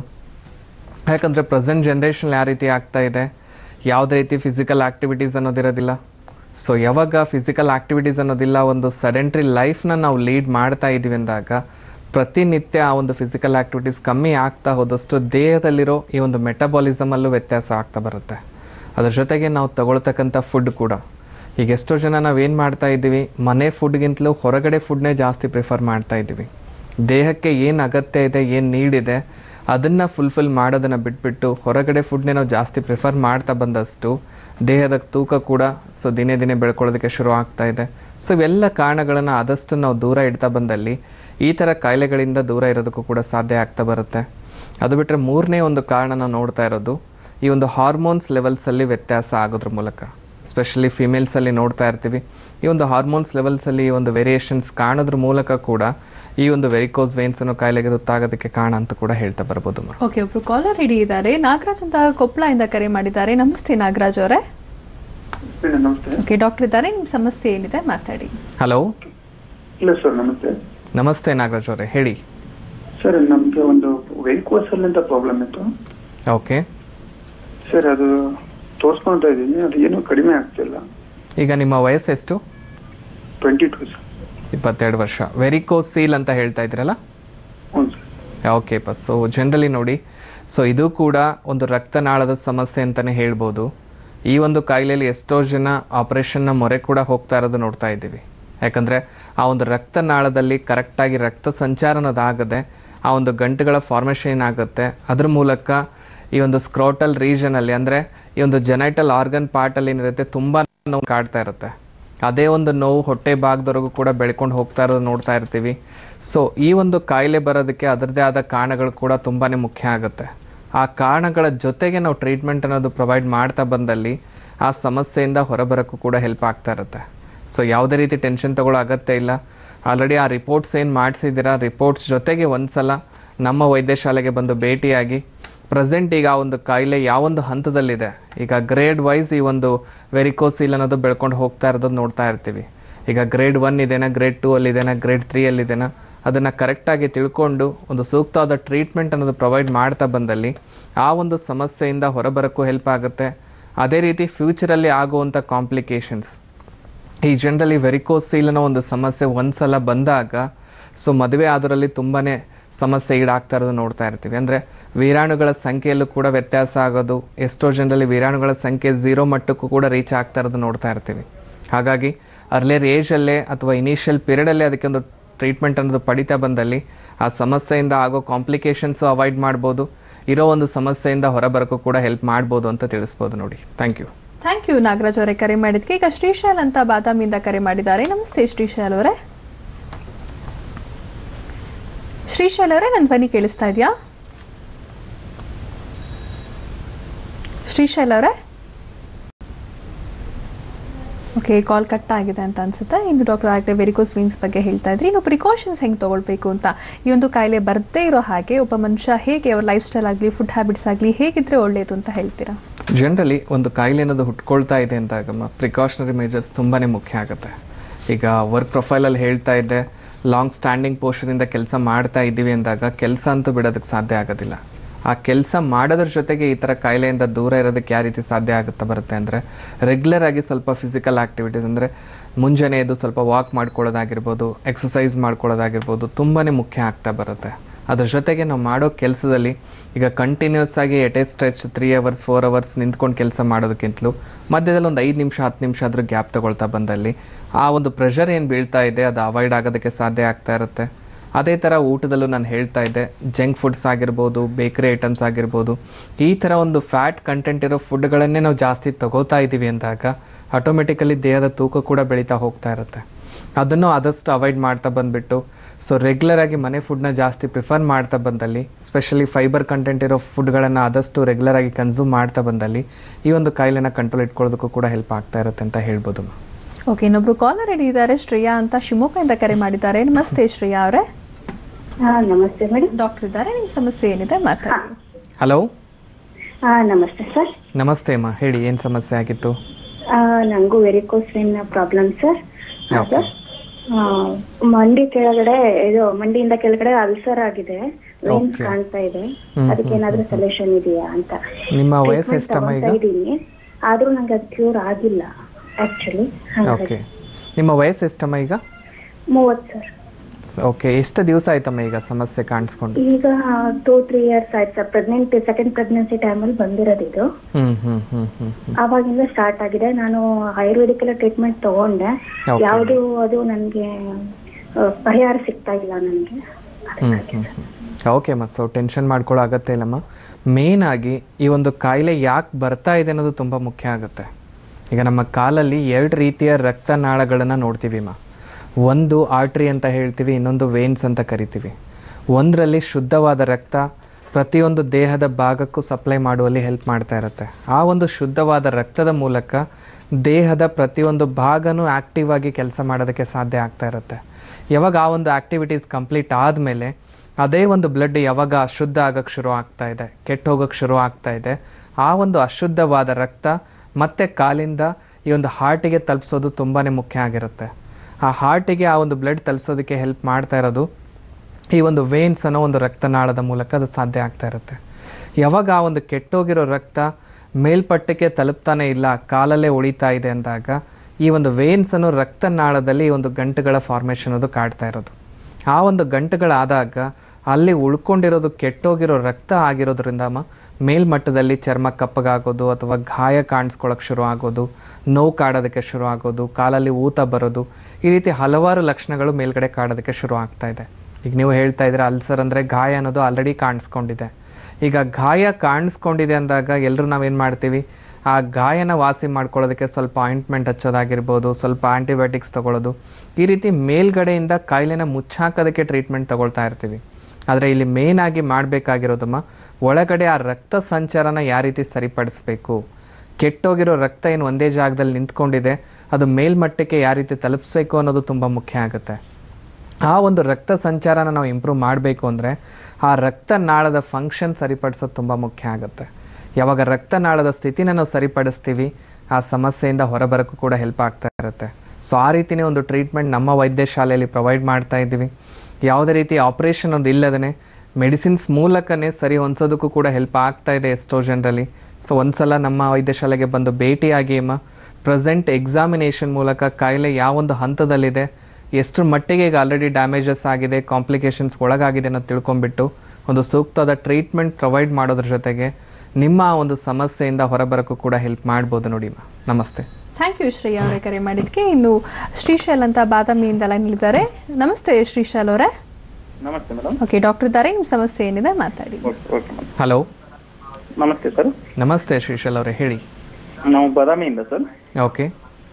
ಯಾಕಂದರೆ ಪ್ರೆಸೆಂಟ್ ಜನ್ರೇಷನ್ ಯಾವ ರೀತಿ ಆಗ್ತಾ ಇದೆ ಯಾವುದೇ ರೀತಿ ಫಿಸಿಕಲ್ ಆಕ್ಟಿವಿಟೀಸ್ ಅನ್ನೋದಿರೋದಿಲ್ಲ ಸೊ ಯಾವಾಗ ಫಿಸಿಕಲ್ ಆಕ್ಟಿವಿಟೀಸ್ ಅನ್ನೋದಿಲ್ಲ ಒಂದು ಸೆಡೆಂಟ್ರಿ ಲೈಫ್ನ ನಾವು ಲೀಡ್ ಮಾಡ್ತಾ ಇದ್ದೀವಿ ಅಂದಾಗ ಪ್ರತಿನಿತ್ಯ ಆ ಒಂದು ಫಿಸಿಕಲ್ ಆಕ್ಟಿವಿಟೀಸ್ ಕಮ್ಮಿ ಆಗ್ತಾ ಹೋದಷ್ಟು ದೇಹದಲ್ಲಿರೋ ಈ ಒಂದು ಮೆಟಬಾಲಿಸಮಲ್ಲೂ ವ್ಯತ್ಯಾಸ ಆಗ್ತಾ ಬರುತ್ತೆ ಅದ್ರ ಜೊತೆಗೆ ನಾವು ತಗೊಳ್ತಕ್ಕಂಥ ಫುಡ್ ಕೂಡ ಈಗ ಎಷ್ಟೋ ಜನ ನಾವೇನು ಮಾಡ್ತಾ ಇದ್ದೀವಿ ಮನೆ ಫುಡ್ಗಿಂತಲೂ ಹೊರಗಡೆ ಫುಡ್ನೇ ಜಾಸ್ತಿ ಪ್ರಿಫರ್ ಮಾಡ್ತಾ ಇದ್ದೀವಿ ದೇಹಕ್ಕೆ ಏನು ಅಗತ್ಯ ಇದೆ ಏನು ನೀಡಿದೆ ಅದನ್ನ ಫುಲ್ಫಿಲ್ ಮಾಡೋದನ್ನ ಬಿಟ್ಬಿಟ್ಟು ಹೊರಗಡೆ ಫುಡ್ನೇ ನಾವು ಜಾಸ್ತಿ ಪ್ರಿಫರ್ ಮಾಡ್ತಾ ಬಂದಷ್ಟು ದೇಹದ ತೂಕ ಕೂಡ ಸೊ ದಿನೇ ದಿನೇ ಬೆಳ್ಕೊಳ್ಳೋದಕ್ಕೆ ಶುರು ಆಗ್ತಾ ಇದೆ ಸೊ ಇವೆಲ್ಲ ಕಾರಣಗಳನ್ನು ಆದಷ್ಟು ನಾವು ದೂರ ಇಡ್ತಾ ಬಂದಲ್ಲಿ ಈ ಥರ ಕಾಯಿಲೆಗಳಿಂದ ದೂರ ಇರೋದಕ್ಕೂ ಕೂಡ ಸಾಧ್ಯ ಆಗ್ತಾ ಬರುತ್ತೆ ಅದು ಬಿಟ್ಟರೆ ಮೂರನೇ ಒಂದು ಕಾರಣ ನಾವು ನೋಡ್ತಾ ಇರೋದು ಈ ಒಂದು ಹಾರ್ಮೋನ್ಸ್ ಲೆವೆಲ್ಸಲ್ಲಿ ವ್ಯತ್ಯಾಸ ಆಗೋದ್ರ ಮೂಲಕ ಸ್ಪೆಷಲಿ ಫಿಮೇಲ್ಸಲ್ಲಿ ನೋಡ್ತಾ ಇರ್ತೀವಿ ಈ ಒಂದು ಹಾರ್ಮೋನ್ಸ್ ಲೆವೆಲ್ಸಲ್ಲಿ ಈ ಒಂದು ವೇರಿಯೇಷನ್ಸ್ ಕಾಣೋದ್ರ ಮೂಲಕ ಕೂಡ ಈ ಒಂದು ವೆರಿಕೋಸ್ ವೇನ್ಸ್ ಅನ್ನೋ ಕಾಯಿಲೆಗೆ ತುತ್ತಾಗೋದಕ್ಕೆ ಕಾರಣ ಅಂತ ಕೂಡ ಹೇಳ್ತಾ ಬರ್ಬೋದು ಮೇಡಮ್ ಓಕೆ ಒಬ್ರು ಕಾಲರ್ ರೆಡಿ ಇದ್ದಾರೆ ನಾಗರಾಜ್ ಅಂತ ಕೊಪ್ಪಳದಿಂದ ಕರೆ ಮಾಡಿದ್ದಾರೆ ನಮಸ್ತೆ ನಾಗರಾಜ್ ಅವರೇ ಮೇಡಮ್ ನಮಸ್ತೆ ಓಕೆ ಡಾಕ್ಟರ್ ಇದ್ದಾರೆ ನಿಮ್ ಸಮಸ್ಯೆ ಏನಿದೆ ಮಾತಾಡಿ ಹಲೋ ಇಲ್ಲ ಸರ್ ನಮಸ್ತೆ ನಮಸ್ತೆ ನಾಗರಾಜ್ ಅವರೇ ಹೇಳಿ ಸರ್ ನಮ್ಗೆ ಒಂದು ವೆರಿಕೋಸಲ್ ಅಂತ ಪ್ರಾಬ್ಲಮ್ ಇತ್ತು ಓಕೆ ಸರ್ ಅದು ತೋರಿಸ್ಕೊಂತ ಇದ್ದೀನಿ ಅದು ಏನೂ ಕಡಿಮೆ ಆಗ್ತಿಲ್ಲ ಈಗ ನಿಮ್ಮ ವಯಸ್ಸು ಎಷ್ಟು ಟ್ವೆಂಟಿ ಟೂ ಸರ್ ಇಪ್ಪತ್ತೆರಡು ವರ್ಷ ವೆರಿಕೋಸೀಲ್ ಅಂತ ಹೇಳ್ತಾ ಇದ್ದೀರಲ್ಲ ಹ್ಞೂ ಸರ್ ಓಕೆ ಪಸ್ ಸೊ ಜನರಲಿ ನೋಡಿ ಸೊ ಇದು ಕೂಡ ಒಂದು ರಕ್ತನಾಳದ ಸಮಸ್ಯೆ ಅಂತಲೇ ಹೇಳ್ಬೋದು ಈ ಒಂದು ಕಾಯಿಲೆಯಲ್ಲಿ ಎಷ್ಟೋ ಜನ ಆಪರೇಷನ್ನ ಮೊರೆ ಕೂಡ ಹೋಗ್ತಾ ಇರೋದು ನೋಡ್ತಾ ಇದ್ದೀವಿ ಯಾಕಂದರೆ ಆ ಒಂದು ರಕ್ತನಾಳದಲ್ಲಿ ಕರೆಕ್ಟಾಗಿ ರಕ್ತ ಸಂಚಾರನದಾಗದೆ ಆ ಒಂದು ಗಂಟುಗಳ ಫಾರ್ಮೇಷನ್ ಆಗುತ್ತೆ ಅದ್ರ ಮೂಲಕ ಈ ಒಂದು ಸ್ಕ್ರೋಟಲ್ ರೀಜನಲ್ಲಿ ಅಂದರೆ ಈ ಒಂದು ಜೆನೈಟಲ್ ಆರ್ಗನ್ ಪಾರ್ಟಲ್ಲಿ ಏನಿರುತ್ತೆ ತುಂಬ ನೋವು ಕಾಡ್ತಾ ಇರುತ್ತೆ ಅದೇ ಒಂದು ನೋವು ಹೊಟ್ಟೆ ಭಾಗದವರೆಗೂ ಕೂಡ ಬೆಳ್ಕೊಂಡು ಹೋಗ್ತಾ ಇರೋದು ನೋಡ್ತಾ ಇರ್ತೀವಿ ಸೊ ಈ ಒಂದು ಕಾಯಿಲೆ ಬರೋದಕ್ಕೆ ಅದರದೇ ಆದ ಕಾರಣಗಳು ಕೂಡ ತುಂಬಾನೇ ಮುಖ್ಯ ಆಗುತ್ತೆ ಆ ಕಾರಣಗಳ ಜೊತೆಗೆ ನಾವು ಟ್ರೀಟ್ಮೆಂಟ್ ಅನ್ನೋದು ಪ್ರೊವೈಡ್ ಮಾಡ್ತಾ ಬಂದಲ್ಲಿ ಆ ಸಮಸ್ಯೆಯಿಂದ ಹೊರಬರೋಕ್ಕೂ ಕೂಡ ಹೆಲ್ಪ್ ಆಗ್ತಾ ಇರುತ್ತೆ ಸೊ ಯಾವುದೇ ರೀತಿ ಟೆನ್ಷನ್ ತಗೊಳ್ಳೋ ಅಗತ್ಯ ಇಲ್ಲ ಆಲ್ರೆಡಿ ಆ ರಿಪೋರ್ಟ್ಸ್ ಏನು ಮಾಡಿಸಿದ್ದೀರಾ ರಿಪೋರ್ಟ್ಸ್ ಜೊತೆಗೆ ಒಂದ್ಸಲ ನಮ್ಮ ವೈದ್ಯಶಾಲೆಗೆ ಬಂದು ಭೇಟಿಯಾಗಿ ಪ್ರೆಸೆಂಟ್ ಈಗ ಆ ಒಂದು ಕಾಯಿಲೆ ಯಾವೊಂದು ಹಂತದಲ್ಲಿದೆ ಈಗ ಗ್ರೇಡ್ ವೈಸ್ ಈ ಒಂದು ವೆರಿಕೋಸಿಲ್ ಅನ್ನೋದು ಬೆಳ್ಕೊಂಡು ಹೋಗ್ತಾ ಇರೋದು ನೋಡ್ತಾ ಇರ್ತೀವಿ ಈಗ ಗ್ರೇಡ್ ಒನ್ ಇದೆನಾ ಗ್ರೇಡ್ ಟೂ ಅಲ್ಲಿ ಇದೆನಾ ಗ್ರೇಡ್ ತ್ರೀ ಅಲ್ಲಿ ಇದೆನಾ ಅದನ್ನು ಕರೆಕ್ಟಾಗಿ ತಿಳ್ಕೊಂಡು ಒಂದು ಸೂಕ್ತವಾದ ಟ್ರೀಟ್ಮೆಂಟ್ ಅನ್ನೋದು ಪ್ರೊವೈಡ್ ಮಾಡ್ತಾ ಬಂದಲ್ಲಿ ಆ ಒಂದು ಸಮಸ್ಯೆಯಿಂದ ಹೊರಬರೋಕ್ಕೂ ಹೆಲ್ಪ್ ಆಗುತ್ತೆ ಅದೇ ರೀತಿ ಫ್ಯೂಚರಲ್ಲಿ ಆಗುವಂಥ ಕಾಂಪ್ಲಿಕೇಶನ್ಸ್ ಈ ಜನರಲಿ ವೆರಿಕೋಸೀಲ್ ಅನ್ನೋ ಒಂದು ಸಮಸ್ಯೆ ಒಂದ್ಸಲ ಬಂದಾಗ ಸೊ ಮದುವೆ ಆದರಲ್ಲಿ ತುಂಬಾನೇ ಸಮಸ್ಯೆ ಈಡಾಗ್ತಾ ಇರೋದು ನೋಡ್ತಾ ಇರ್ತೀವಿ ಅಂದ್ರೆ ವೀರಾಣುಗಳ ಸಂಖ್ಯೆಯಲ್ಲೂ ಕೂಡ ವ್ಯತ್ಯಾಸ ಆಗೋದು ಎಷ್ಟೋ ಜನರಲ್ಲಿ ವೀರಾಣುಗಳ ಸಂಖ್ಯೆ ಝೀರೋ ಮಟ್ಟಕ್ಕೂ ಕೂಡ ರೀಚ್ ಆಗ್ತಾ ಇರೋದು ನೋಡ್ತಾ ಇರ್ತೀವಿ ಹಾಗಾಗಿ ಅರ್ಲಿಯರ್ ಏಜಲ್ಲೇ ಅಥವಾ ಇನಿಷಿಯಲ್ ಪೀರಿಯಡಲ್ಲೇ ಅದಕ್ಕೆ ಒಂದು ಟ್ರೀಟ್ಮೆಂಟ್ ಅನ್ನೋದು ಪಡಿತಾ ಬಂದಲ್ಲಿ ಆ ಸಮಸ್ಯೆಯಿಂದ ಆಗೋ ಕಾಂಪ್ಲಿಕೇಶನ್ಸ್ ಅವಾಯ್ಡ್ ಮಾಡ್ಬೋದು ಇರೋ ಒಂದು ಸಮಸ್ಯೆಯಿಂದ ಹೊರಬರೋಕ್ಕೂ ಕೂಡ ಹೆಲ್ಪ್ ಮಾಡ್ಬೋದು ಅಂತ ತಿಳಿಸ್ಬೋದು ನೋಡಿ thank you thank you Nagaraj ಅವರೇ ಕರೆ ಮಾಡಿದ್ಕೆ ಈಗ ಶ್ರೀಶಾಲ್ ಅಂತ ಬಾದಾಮಿಯಿಂದ ಕರೆ ಮಾಡಿದ್ದಾರೆ ನಮಸ್ತೆ ಶ್ರೀಶಾಲ್ ಅವರೇ ಶ್ರೀಶಾಲ್ ಅವರೇ ನನ್ನ ಧ್ವನಿ ಕೇಳಿಸ್ತಾ ಇದೆಯಾ ಶ್ರೀಶೈಲ್ ಅವರೇ ಓಕೆ ಕಾಲ್ ಕಟ್ ಆಗಿದೆ ಅಂತ ಅನ್ಸುತ್ತೆ ಇನ್ನು ಡಾಕ್ಟರ್ ಆಗಲೇ ವೆರಿಕೋಸ್ ವೀನ್ಸ್ ಬಗ್ಗೆ ಹೇಳ್ತಾ ಇದ್ರಿ ಇನ್ನು ಪ್ರಿಕಾಷನ್ಸ್ ಹೆಂಗೆ ತಗೊಳ್ಬೇಕು ಅಂತ ಈ ಒಂದು ಕಾಯಿಲೆ ಬರ್ದೇ ಇರೋ ಹಾಗೆ ಒಬ್ಬ ಮನುಷ್ಯ ಹೇಗೆ ಅವ್ರ ಲೈಫ್ ಸ್ಟೈಲ್ ಆಗಲಿ ಫುಡ್ ಹ್ಯಾಬಿಟ್ಸ್ ಆಗಲಿ ಹೇಗಿದ್ರೆ ಒಳ್ಳೆಯದು ಅಂತ ಹೇಳ್ತೀರಾ ಜನರಲಿ ಒಂದು ಕಾಯಿಲೆ ಅನ್ನೋದು ಹುಟ್ಕೊಳ್ತಾ ಇದೆ ಅಂದಾಗ ಪ್ರಿಕಾಷನರಿ ಮೆಜರ್ಸ್ ತುಂಬಾನೇ ಮುಖ್ಯ ಆಗುತ್ತೆ ಈಗ ವರ್ಕ್ ಪ್ರೊಫೈಲಲ್ಲಿ ಹೇಳ್ತಾ ಇದ್ದೆ ಲಾಂಗ್ ಸ್ಟ್ಯಾಂಡಿಂಗ್ ಪೋಸ್ಟರಿಂದ ಕೆಲಸ ಮಾಡ್ತಾ ಇದ್ದೀವಿ ಅಂದಾಗ ಕೆಲಸ ಅಂತೂ ಬಿಡೋದಕ್ಕೆ ಸಾಧ್ಯ ಆಗೋದಿಲ್ಲ ಆ ಕೆಲಸ ಮಾಡೋದ್ರ ಜೊತೆಗೆ ಈ ಥರ ಕಾಯಿಲೆಯಿಂದ ದೂರ ಇರೋದಕ್ಕೆ ಯಾವ ರೀತಿ ಸಾಧ್ಯ ಆಗುತ್ತಾ ಬರುತ್ತೆ ಅಂದರೆ ರೆಗ್ಯುಲರ್ ಆಗಿ ಸ್ವಲ್ಪ ಫಿಸಿಕಲ್ ಆಕ್ಟಿವಿಟೀಸ್ ಅಂದರೆ ಮುಂಜಾನೆ ಎದ್ದು ಸ್ವಲ್ಪ ವಾಕ್ ಮಾಡ್ಕೊಳ್ಳೋದಾಗಿರ್ಬೋದು ಎಕ್ಸಸೈಸ್ ಮಾಡ್ಕೊಳ್ಳೋದಾಗಿರ್ಬೋದು ತುಂಬಾ ಮುಖ್ಯ ಆಗ್ತಾ ಬರುತ್ತೆ ಅದ್ರ ಜೊತೆಗೆ ನಾವು ಮಾಡೋ ಕೆಲಸದಲ್ಲಿ ಈಗ ಕಂಟಿನ್ಯೂಸ್ ಆಗಿ at a stretch three hours four hours ನಿಂತ್ಕೊಂಡು ಕೆಲಸ ಮಾಡೋದಕ್ಕಿಂತಲೂ ಮಧ್ಯದಲ್ಲಿ ಒಂದು ಐದು ನಿಮಿಷ ಹತ್ತು ನಿಮಿಷ ಆದರೂ ಗ್ಯಾಪ್ ತಗೊಳ್ತಾ ಬಂದಲ್ಲಿ ಆ ಒಂದು ಪ್ರೆಷರ್ ಏನು ಬೀಳ್ತಾ ಇದೆ ಅದು ಅವಾಯ್ಡ್ ಆಗೋದಕ್ಕೆ ಸಾಧ್ಯ ಆಗ್ತಾ ಇರುತ್ತೆ ಅದೇ ಥರ ಊಟದಲ್ಲೂ ನಾನು ಹೇಳ್ತಾ ಇದ್ದೆ ಜಂಕ್ ಫುಡ್ಸ್ ಆಗಿರ್ಬೋದು ಬೇಕರಿ ಐಟಮ್ಸ್ ಆಗಿರ್ಬೋದು ಈ ಥರ ಒಂದು ಫ್ಯಾಟ್ ಕಂಟೆಂಟ್ ಇರೋ ಫುಡ್ಗಳನ್ನೇ ನಾವು ಜಾಸ್ತಿ ತಗೋತಾ ಇದ್ದೀವಿ ಅಂದಾಗ ಆಟೋಮೆಟಿಕಲಿ ದೇಹದ ತೂಕ ಕೂಡ ಬೆಳೀತಾ ಹೋಗ್ತಾ ಇರುತ್ತೆ ಅದನ್ನು ಆದಷ್ಟು ಅವಾಯ್ಡ್ ಮಾಡ್ತಾ ಬಂದ್ಬಿಟ್ಟು ಸೊ ರೆಗ್ಯುಲರ್ ಆಗಿ ಮನೆ ಫುಡ್ನ ಜಾಸ್ತಿ ಪ್ರಿಫರ್ ಮಾಡ್ತಾ ಬಂದಲ್ಲಿ ಸ್ಪೆಷಲಿ ಫೈಬರ್ ಕಂಟೆಂಟ್ ಇರೋ ಫುಡ್ಗಳನ್ನು ಆದಷ್ಟು ರೆಗ್ಯುಲರ್ ಆಗಿ ಕನ್ಸ್ಯೂಮ್ ಮಾಡ್ತಾ ಬಂದಲ್ಲಿ ಈ ಒಂದು ಕಾಯಿಲೆನ ಕಂಟ್ರೋಲ್ ಇಟ್ಕೊಳ್ಳೋದಕ್ಕೂ ಕೂಡ ಹೆಲ್ಪ್ ಆಗ್ತಾ ಇರುತ್ತೆ ಅಂತ ಹೇಳ್ಬೋದು ಓಕೆ ಇನ್ನೊಬ್ರು ಕಾಲರ್ ರೆಡಿ ಇದ್ದಾರೆ ಶ್ರೇಯಾ ಅಂತ ಶಿವಮೊಗ್ಗದಿಂದ ಕರೆ ಮಾಡಿದ್ದಾರೆ ನಮಸ್ತೆ ಶ್ರೇಯಾ ಅವರೇ ಹಾ ನಮಸ್ತೆ ಮೇಡಮ್ ಡಾಕ್ಟರ್ ಇದ್ದಾರೆ ನಿಮ್ಮ ಸಮಸ್ಯೆ ಏನಿದೆ ಮಾತಾಡಿ ಹಲೋ ಹಾ ನಮಸ್ತೆ ಸರ್ ನಮಸ್ತೆ ಅಮ್ಮ ಹೇಳಿ ಏನು ಸಮಸ್ಯೆ ಆಗಿತ್ತು ನಂಗೂ varicose vein problem sir Okay. ಮಂಡಿ ಕೆಳಗಡೆ ಇದು ಮಂಡಿಯಿಂದ ಕೆಳಗಡೆ ಅಲ್ಸರ್ ಆಗಿದೆ ವೇನ್ಸ್ Okay. ಕಾಣ್ತಾ ಇದೆ ಹ್ಮ್, ಅದಕ್ಕೆ ಹ್ಮ್, ಏನಾದ್ರೂ ಹ್ಮ್. ಸೊಲ್ಯೂಷನ್ ಇದೆಯಾ ಅಂತ ನಿಮ್ಮ ವಯಸ್ಸು Treatment ಎಷ್ಟಮ್ಮ ಈಗ ತಗೊಳ್ತಾ ಇದೀನಿ ಆದ್ರೂ ನಂಗೆ ಅದು ಕ್ಯೂರ್ ಆಗಿಲ್ಲ ಆಕ್ಚುಲಿ ಓಕೆ ನಿಮ್ಮ ವಯಸ್ಸು ಎಷ್ಟಮ್ಮ ಈಗ ಮೂವತ್ ಸರ್ ಓಕೆ ಎಷ್ಟು ದಿವಸ ಆಯ್ತಮ್ಮ ಈಗ ಸಮಸ್ಯೆ ಕಾಣಿಸ್ಕೊಂಡು ಈಗ ಟೂ ತ್ರೀ ಇಯರ್ಸ್ ಆಯ್ತು ಸರ್ ಪ್ರೆಗ್ನೆಂಟ್ ಸೆಕೆಂಡ್ ಪ್ರೆಗ್ನೆನ್ಸಿ ಟೈಮಲ್ಲಿ ಬಂದಿರೋದು ಇದು ಹ್ಮ್ ಹ್ಮ್ ಹ್ಮ್ ಹ್ಮ್ ಹ್ಮ್ ಆವಾಗಿಂದ ಸ್ಟಾರ್ಟ್ ಆಗಿದೆ ನಾನು ಆಯುರ್ವೇದಿಕ್ ಎಲ್ಲ ಟ್ರೀಟ್ಮೆಂಟ್ ತಗೊಂಡೆ Okay. ಯಾವುದು ಅದು ನನಗೆ ಪರಿಹಾರ ಸಿಗ್ತಾ ಇಲ್ಲ ನನಗೆ ಹ್ಮ್ ಹ್ಮ್ ಹ್ಮ್ ಓಕೆ ಅಮ್ಮ ಸೊ ಟೆನ್ಷನ್ ಮಾಡ್ಕೊಳ್ಳೋ ಅಗತ್ಯ ಇಲ್ಲಮ್ಮ ಮೇನ್ ಆಗಿ ಈ ಒಂದು ಕಾಯಿಲೆ ಯಾಕೆ ಬರ್ತಾ ಇದೆ ಅನ್ನೋದು ತುಂಬ ಮುಖ್ಯ ಆಗುತ್ತೆ ಈಗ ನಮ್ಮ ಕಾಲಲ್ಲಿ ಎರಡು ರೀತಿಯ ರಕ್ತನಾಳಗಳನ್ನು ನೋಡ್ತೀವಿ ಅಮ್ಮ ಒಂದು ಆರ್ಟ್ರಿ ಅಂತ ಹೇಳ್ತೀವಿ ಇನ್ನೊಂದು ವೇನ್ಸ್ ಅಂತ ಕರಿತೀವಿ ಒಂದರಲ್ಲಿ ಶುದ್ಧವಾದ ರಕ್ತ ಪ್ರತಿಯೊಂದು ದೇಹದ ಭಾಗಕ್ಕೂ ಸಪ್ಲೈ ಮಾಡುವಲ್ಲಿ ಹೆಲ್ಪ್ ಮಾಡ್ತಾ ಇರುತ್ತೆ ಆ ಒಂದು ಶುದ್ಧವಾದ ರಕ್ತದ ಮೂಲಕ ದೇಹದ ಪ್ರತಿಯೊಂದು ಭಾಗನೂ ಆಕ್ಟಿವ್ ಆಗಿ ಕೆಲಸ ಮಾಡೋದಕ್ಕೆ ಸಾಧ್ಯ ಆಗ್ತಾ ಇರುತ್ತೆ ಯಾವಾಗ ಆ ಒಂದು ಆಕ್ಟಿವಿಟೀಸ್ ಕಂಪ್ಲೀಟ್ ಆದಮೇಲೆ ಅದೇ ಒಂದು ಬ್ಲಡ್ ಯಾವಾಗ ಅಶುದ್ಧ ಆಗಕ್ಕೆ ಶುರು ಆಗ್ತಾ ಇದೆ ಕೆಟ್ಟು ಹೋಗಕ್ಕೆ ಶುರು ಆಗ್ತಾ ಇದೆ ಆ ಒಂದು ಅಶುದ್ಧವಾದ ರಕ್ತ ಮತ್ತೆ ಕಾಲಿಂದ ಈ ಒಂದು ಹಾರ್ಟಿಗೆ ತಲುಪಿಸೋದು ತುಂಬಾನೇ ಮುಖ್ಯ ಆಗಿರುತ್ತೆ ಆ ಹಾರ್ಟಿಗೆ ಆ ಒಂದು ಬ್ಲಡ್ ತಲುಪಿಸೋದಕ್ಕೆ ಹೆಲ್ಪ್ ಮಾಡ್ತಾ ಇರೋದು ಈ ಒಂದು ವೇನ್ಸ್ ಅನ್ನೋ ಒಂದು ರಕ್ತನಾಳದ ಮೂಲಕ ಅದು ಸಾಧ್ಯ ಆಗ್ತಾ ಇರುತ್ತೆ ಯಾವಾಗ ಆ ಒಂದು ಕೆಟ್ಟೋಗಿರೋ ರಕ್ತ ಮೇಲ್ಪಟ್ಟಕ್ಕೆ ತಲುಪ್ತಾನೆ ಇಲ್ಲ ಕಾಲಲ್ಲೇ ಉಳಿತಾ ಇದೆ ಅಂದಾಗ ಈ ಒಂದು ವೇನ್ಸ್ ಅನ್ನೋ ರಕ್ತನಾಳದಲ್ಲಿ ಈ ಒಂದು ಗಂಟುಗಳ ಫಾರ್ಮೇಷನ್ ಅದು ಕಾಡ್ತಾ ಇರೋದು ಆ ಒಂದು ಗಂಟುಗಳಾದಾಗ ಅಲ್ಲಿ ಉಳ್ಕೊಂಡಿರೋದು ಕೆಟ್ಟೋಗಿರೋ ರಕ್ತ ಆಗಿರೋದ್ರಿಂದ ಮ ಮೇಲ್ಮಟ್ಟದಲ್ಲಿ ಚರ್ಮ ಕಪ್ಪಗಾಗೋದು ಅಥವಾ ಗಾಯ ಕಾಣಿಸ್ಕೊಳಕ್ ಶುರು ಆಗೋದು ನೋವು ಕಾಡೋದಕ್ಕೆ ಶುರು ಆಗೋದು ಕಾಲಲ್ಲಿ ಊತ ಬರೋದು ಈ ರೀತಿ ಹಲವಾರು ಲಕ್ಷಣಗಳು ಮೇಲ್ಗಡೆ ಕಾಡೋದಕ್ಕೆ ಶುರು ಆಗ್ತಾ ಇದೆ ಈಗ ನೀವು ಹೇಳ್ತಾ ಇದ್ರೆ ಅಲ್ಸರ್ ಅಂದ್ರೆ ಗಾಯ ಅನ್ನೋದು ಆಲ್ರೆಡಿ ಕಾಣಿಸ್ಕೊಂಡಿದೆ ಈಗ ಗಾಯ ಕಾಣಿಸ್ಕೊಂಡಿದೆ ಅಂದಾಗ ಎಲ್ಲರೂ ನಾವೇನ್ ಮಾಡ್ತೀವಿ ಆ ಗಾಯನ ವಾಸಿ ಮಾಡ್ಕೊಳ್ಳೋದಕ್ಕೆ ಸ್ವಲ್ಪ ಆಯಿಂಟ್ಮೆಂಟ್ ಹಚ್ಚೋದಾಗಿರ್ಬೋದು ಸ್ವಲ್ಪ ಆಂಟಿಬಯೋಟಿಕ್ಸ್ ತಗೊಳ್ಳೋದು ಈ ರೀತಿ ಮೇಲ್ಗಡೆಯಿಂದ ಕಾಯಿಲೆನ ಮುಚ್ಚಾಕೋದಕ್ಕೆ ಟ್ರೀಟ್ಮೆಂಟ್ ತಗೊಳ್ತಾ ಇರ್ತೀವಿ ಆದರೆ ಇಲ್ಲಿ ಮೇನ್ ಆಗಿ ಮಾಡಬೇಕಾಗಿರೋದಮ್ಮ ಒಳಗಡೆ ಆ ರಕ್ತ ಸಂಚಾರನ ಯಾವ ರೀತಿ ಸರಿಪಡಿಸ್ಬೇಕು ಕೆಟ್ಟೋಗಿರೋ ರಕ್ತ ಏನು ಒಂದೇ ಜಾಗದಲ್ಲಿ ನಿಂತ್ಕೊಂಡಿದೆ ಅದು ಮೇಲ್ಮಟ್ಟಕ್ಕೆ ಯಾವ ರೀತಿ ತಲುಪಿಸ್ಬೇಕು ಅನ್ನೋದು ತುಂಬ ಮುಖ್ಯ ಆಗುತ್ತೆ ಆ ಒಂದು ರಕ್ತ ಸಂಚಾರನ ನಾವು ಇಂಪ್ರೂವ್ ಮಾಡಬೇಕು ಅಂದರೆ ಆ ರಕ್ತನಾಳದ ಫಂಕ್ಷನ್ ಸರಿಪಡಿಸೋದು ತುಂಬ ಮುಖ್ಯ ಆಗುತ್ತೆ ಯಾವಾಗ ರಕ್ತನಾಳದ ಸ್ಥಿತಿನ ನಾವು ಸರಿಪಡಿಸ್ತೀವಿ ಆ ಸಮಸ್ಯೆಯಿಂದ ಹೊರಬರೋಕ್ಕೂ ಕೂಡ ಹೆಲ್ಪ್ ಆಗ್ತಾ ಇರುತ್ತೆ ಸೊ ಆ ರೀತಿನೇ ಒಂದು ಟ್ರೀಟ್ಮೆಂಟ್ ನಮ್ಮ ವೈದ್ಯ ಶಾಲೆಯಲ್ಲಿ ಪ್ರೊವೈಡ್ ಮಾಡ್ತಾ ಇದ್ದೀವಿ ಯಾವುದೇ ರೀತಿ ಆಪರೇಷನ್ ಒಂದು ಇಲ್ಲದೇ ಮೆಡಿಸಿನ್ಸ್ ಮೂಲಕನೇ ಸರಿ ಹೊಂದೋದಕ್ಕೂ ಕೂಡ ಹೆಲ್ಪ್ ಆಗ್ತಾ ಇದೆ ಎಷ್ಟೋ ಜನರಲ್ಲಿ ಸೊ ಒಂದ್ಸಲ ನಮ್ಮ ವೈದ್ಯ ಶಾಲೆಗೆ ಬಂದು ಭೇಟಿಯಾಗಿ ಅಮ್ಮ ಪ್ರೆಸೆಂಟ್ ಎಕ್ಸಾಮಿನೇಷನ್ ಮೂಲಕ ಕಾಯಿಲೆ ಯಾವೊಂದು ಹಂತದಲ್ಲಿದೆ ಎಷ್ಟು ಮಟ್ಟಿಗೆ ಈಗ ಆಲ್ರೆಡಿ ಡ್ಯಾಮೇಜಸ್ ಆಗಿದೆ ಕಾಂಪ್ಲಿಕೇಶನ್ಸ್ ಒಳಗಾಗಿದೆ ಅನ್ನೋದು ತಿಳ್ಕೊಂಡ್ಬಿಟ್ಟು ಒಂದು ಸೂಕ್ತವಾದ ಟ್ರೀಟ್ಮೆಂಟ್ ಪ್ರೊವೈಡ್ ಮಾಡೋದ್ರ ಜೊತೆಗೆ ನಿಮ್ಮ ಆ ಒಂದು ಸಮಸ್ಯೆಯಿಂದ ಹೊರಬರೋಕ್ಕೂ ಕೂಡ ಹೆಲ್ಪ್ ಮಾಡ್ಬೋದು ನೋಡಿ ಮಾ ನಮಸ್ತೆ ಥ್ಯಾಂಕ್ ಯು ಶ್ರೇಯಾ ಅವರೇ ಕರೆ ಮಾಡಿದ್ಕೆ ಇನ್ನು ಶ್ರೀಶೈಲ್ ಅಂತ ಬಾದಾಮಿಯಿಂದ ಲೈನ್ ಇದ್ದಾರೆ ನಮಸ್ತೆ ಶ್ರೀಶೈಲ್ ಅವರೇ ನಮಸ್ತೆ ಮೇಡಮ್ ಓಕೆ ಡಾಕ್ಟರ್ ಇದ್ದಾರೆ ನಿಮ್ಮ ಸಮಸ್ಯೆ ಏನಿದೆ ಮಾತಾಡಿ ಓಕೆ ಓಕೆ ಮೇಡಮ್ ಹಲೋ ನಮಸ್ತೆ ಸರ್ ನಮಸ್ತೆ ಶ್ರೀಶಲ್ ಅವರೇ ಹೇಳಿ ನಾವು ಬಾದಾಮಿಯಿಂದ ಸರ್ ಓಕೆ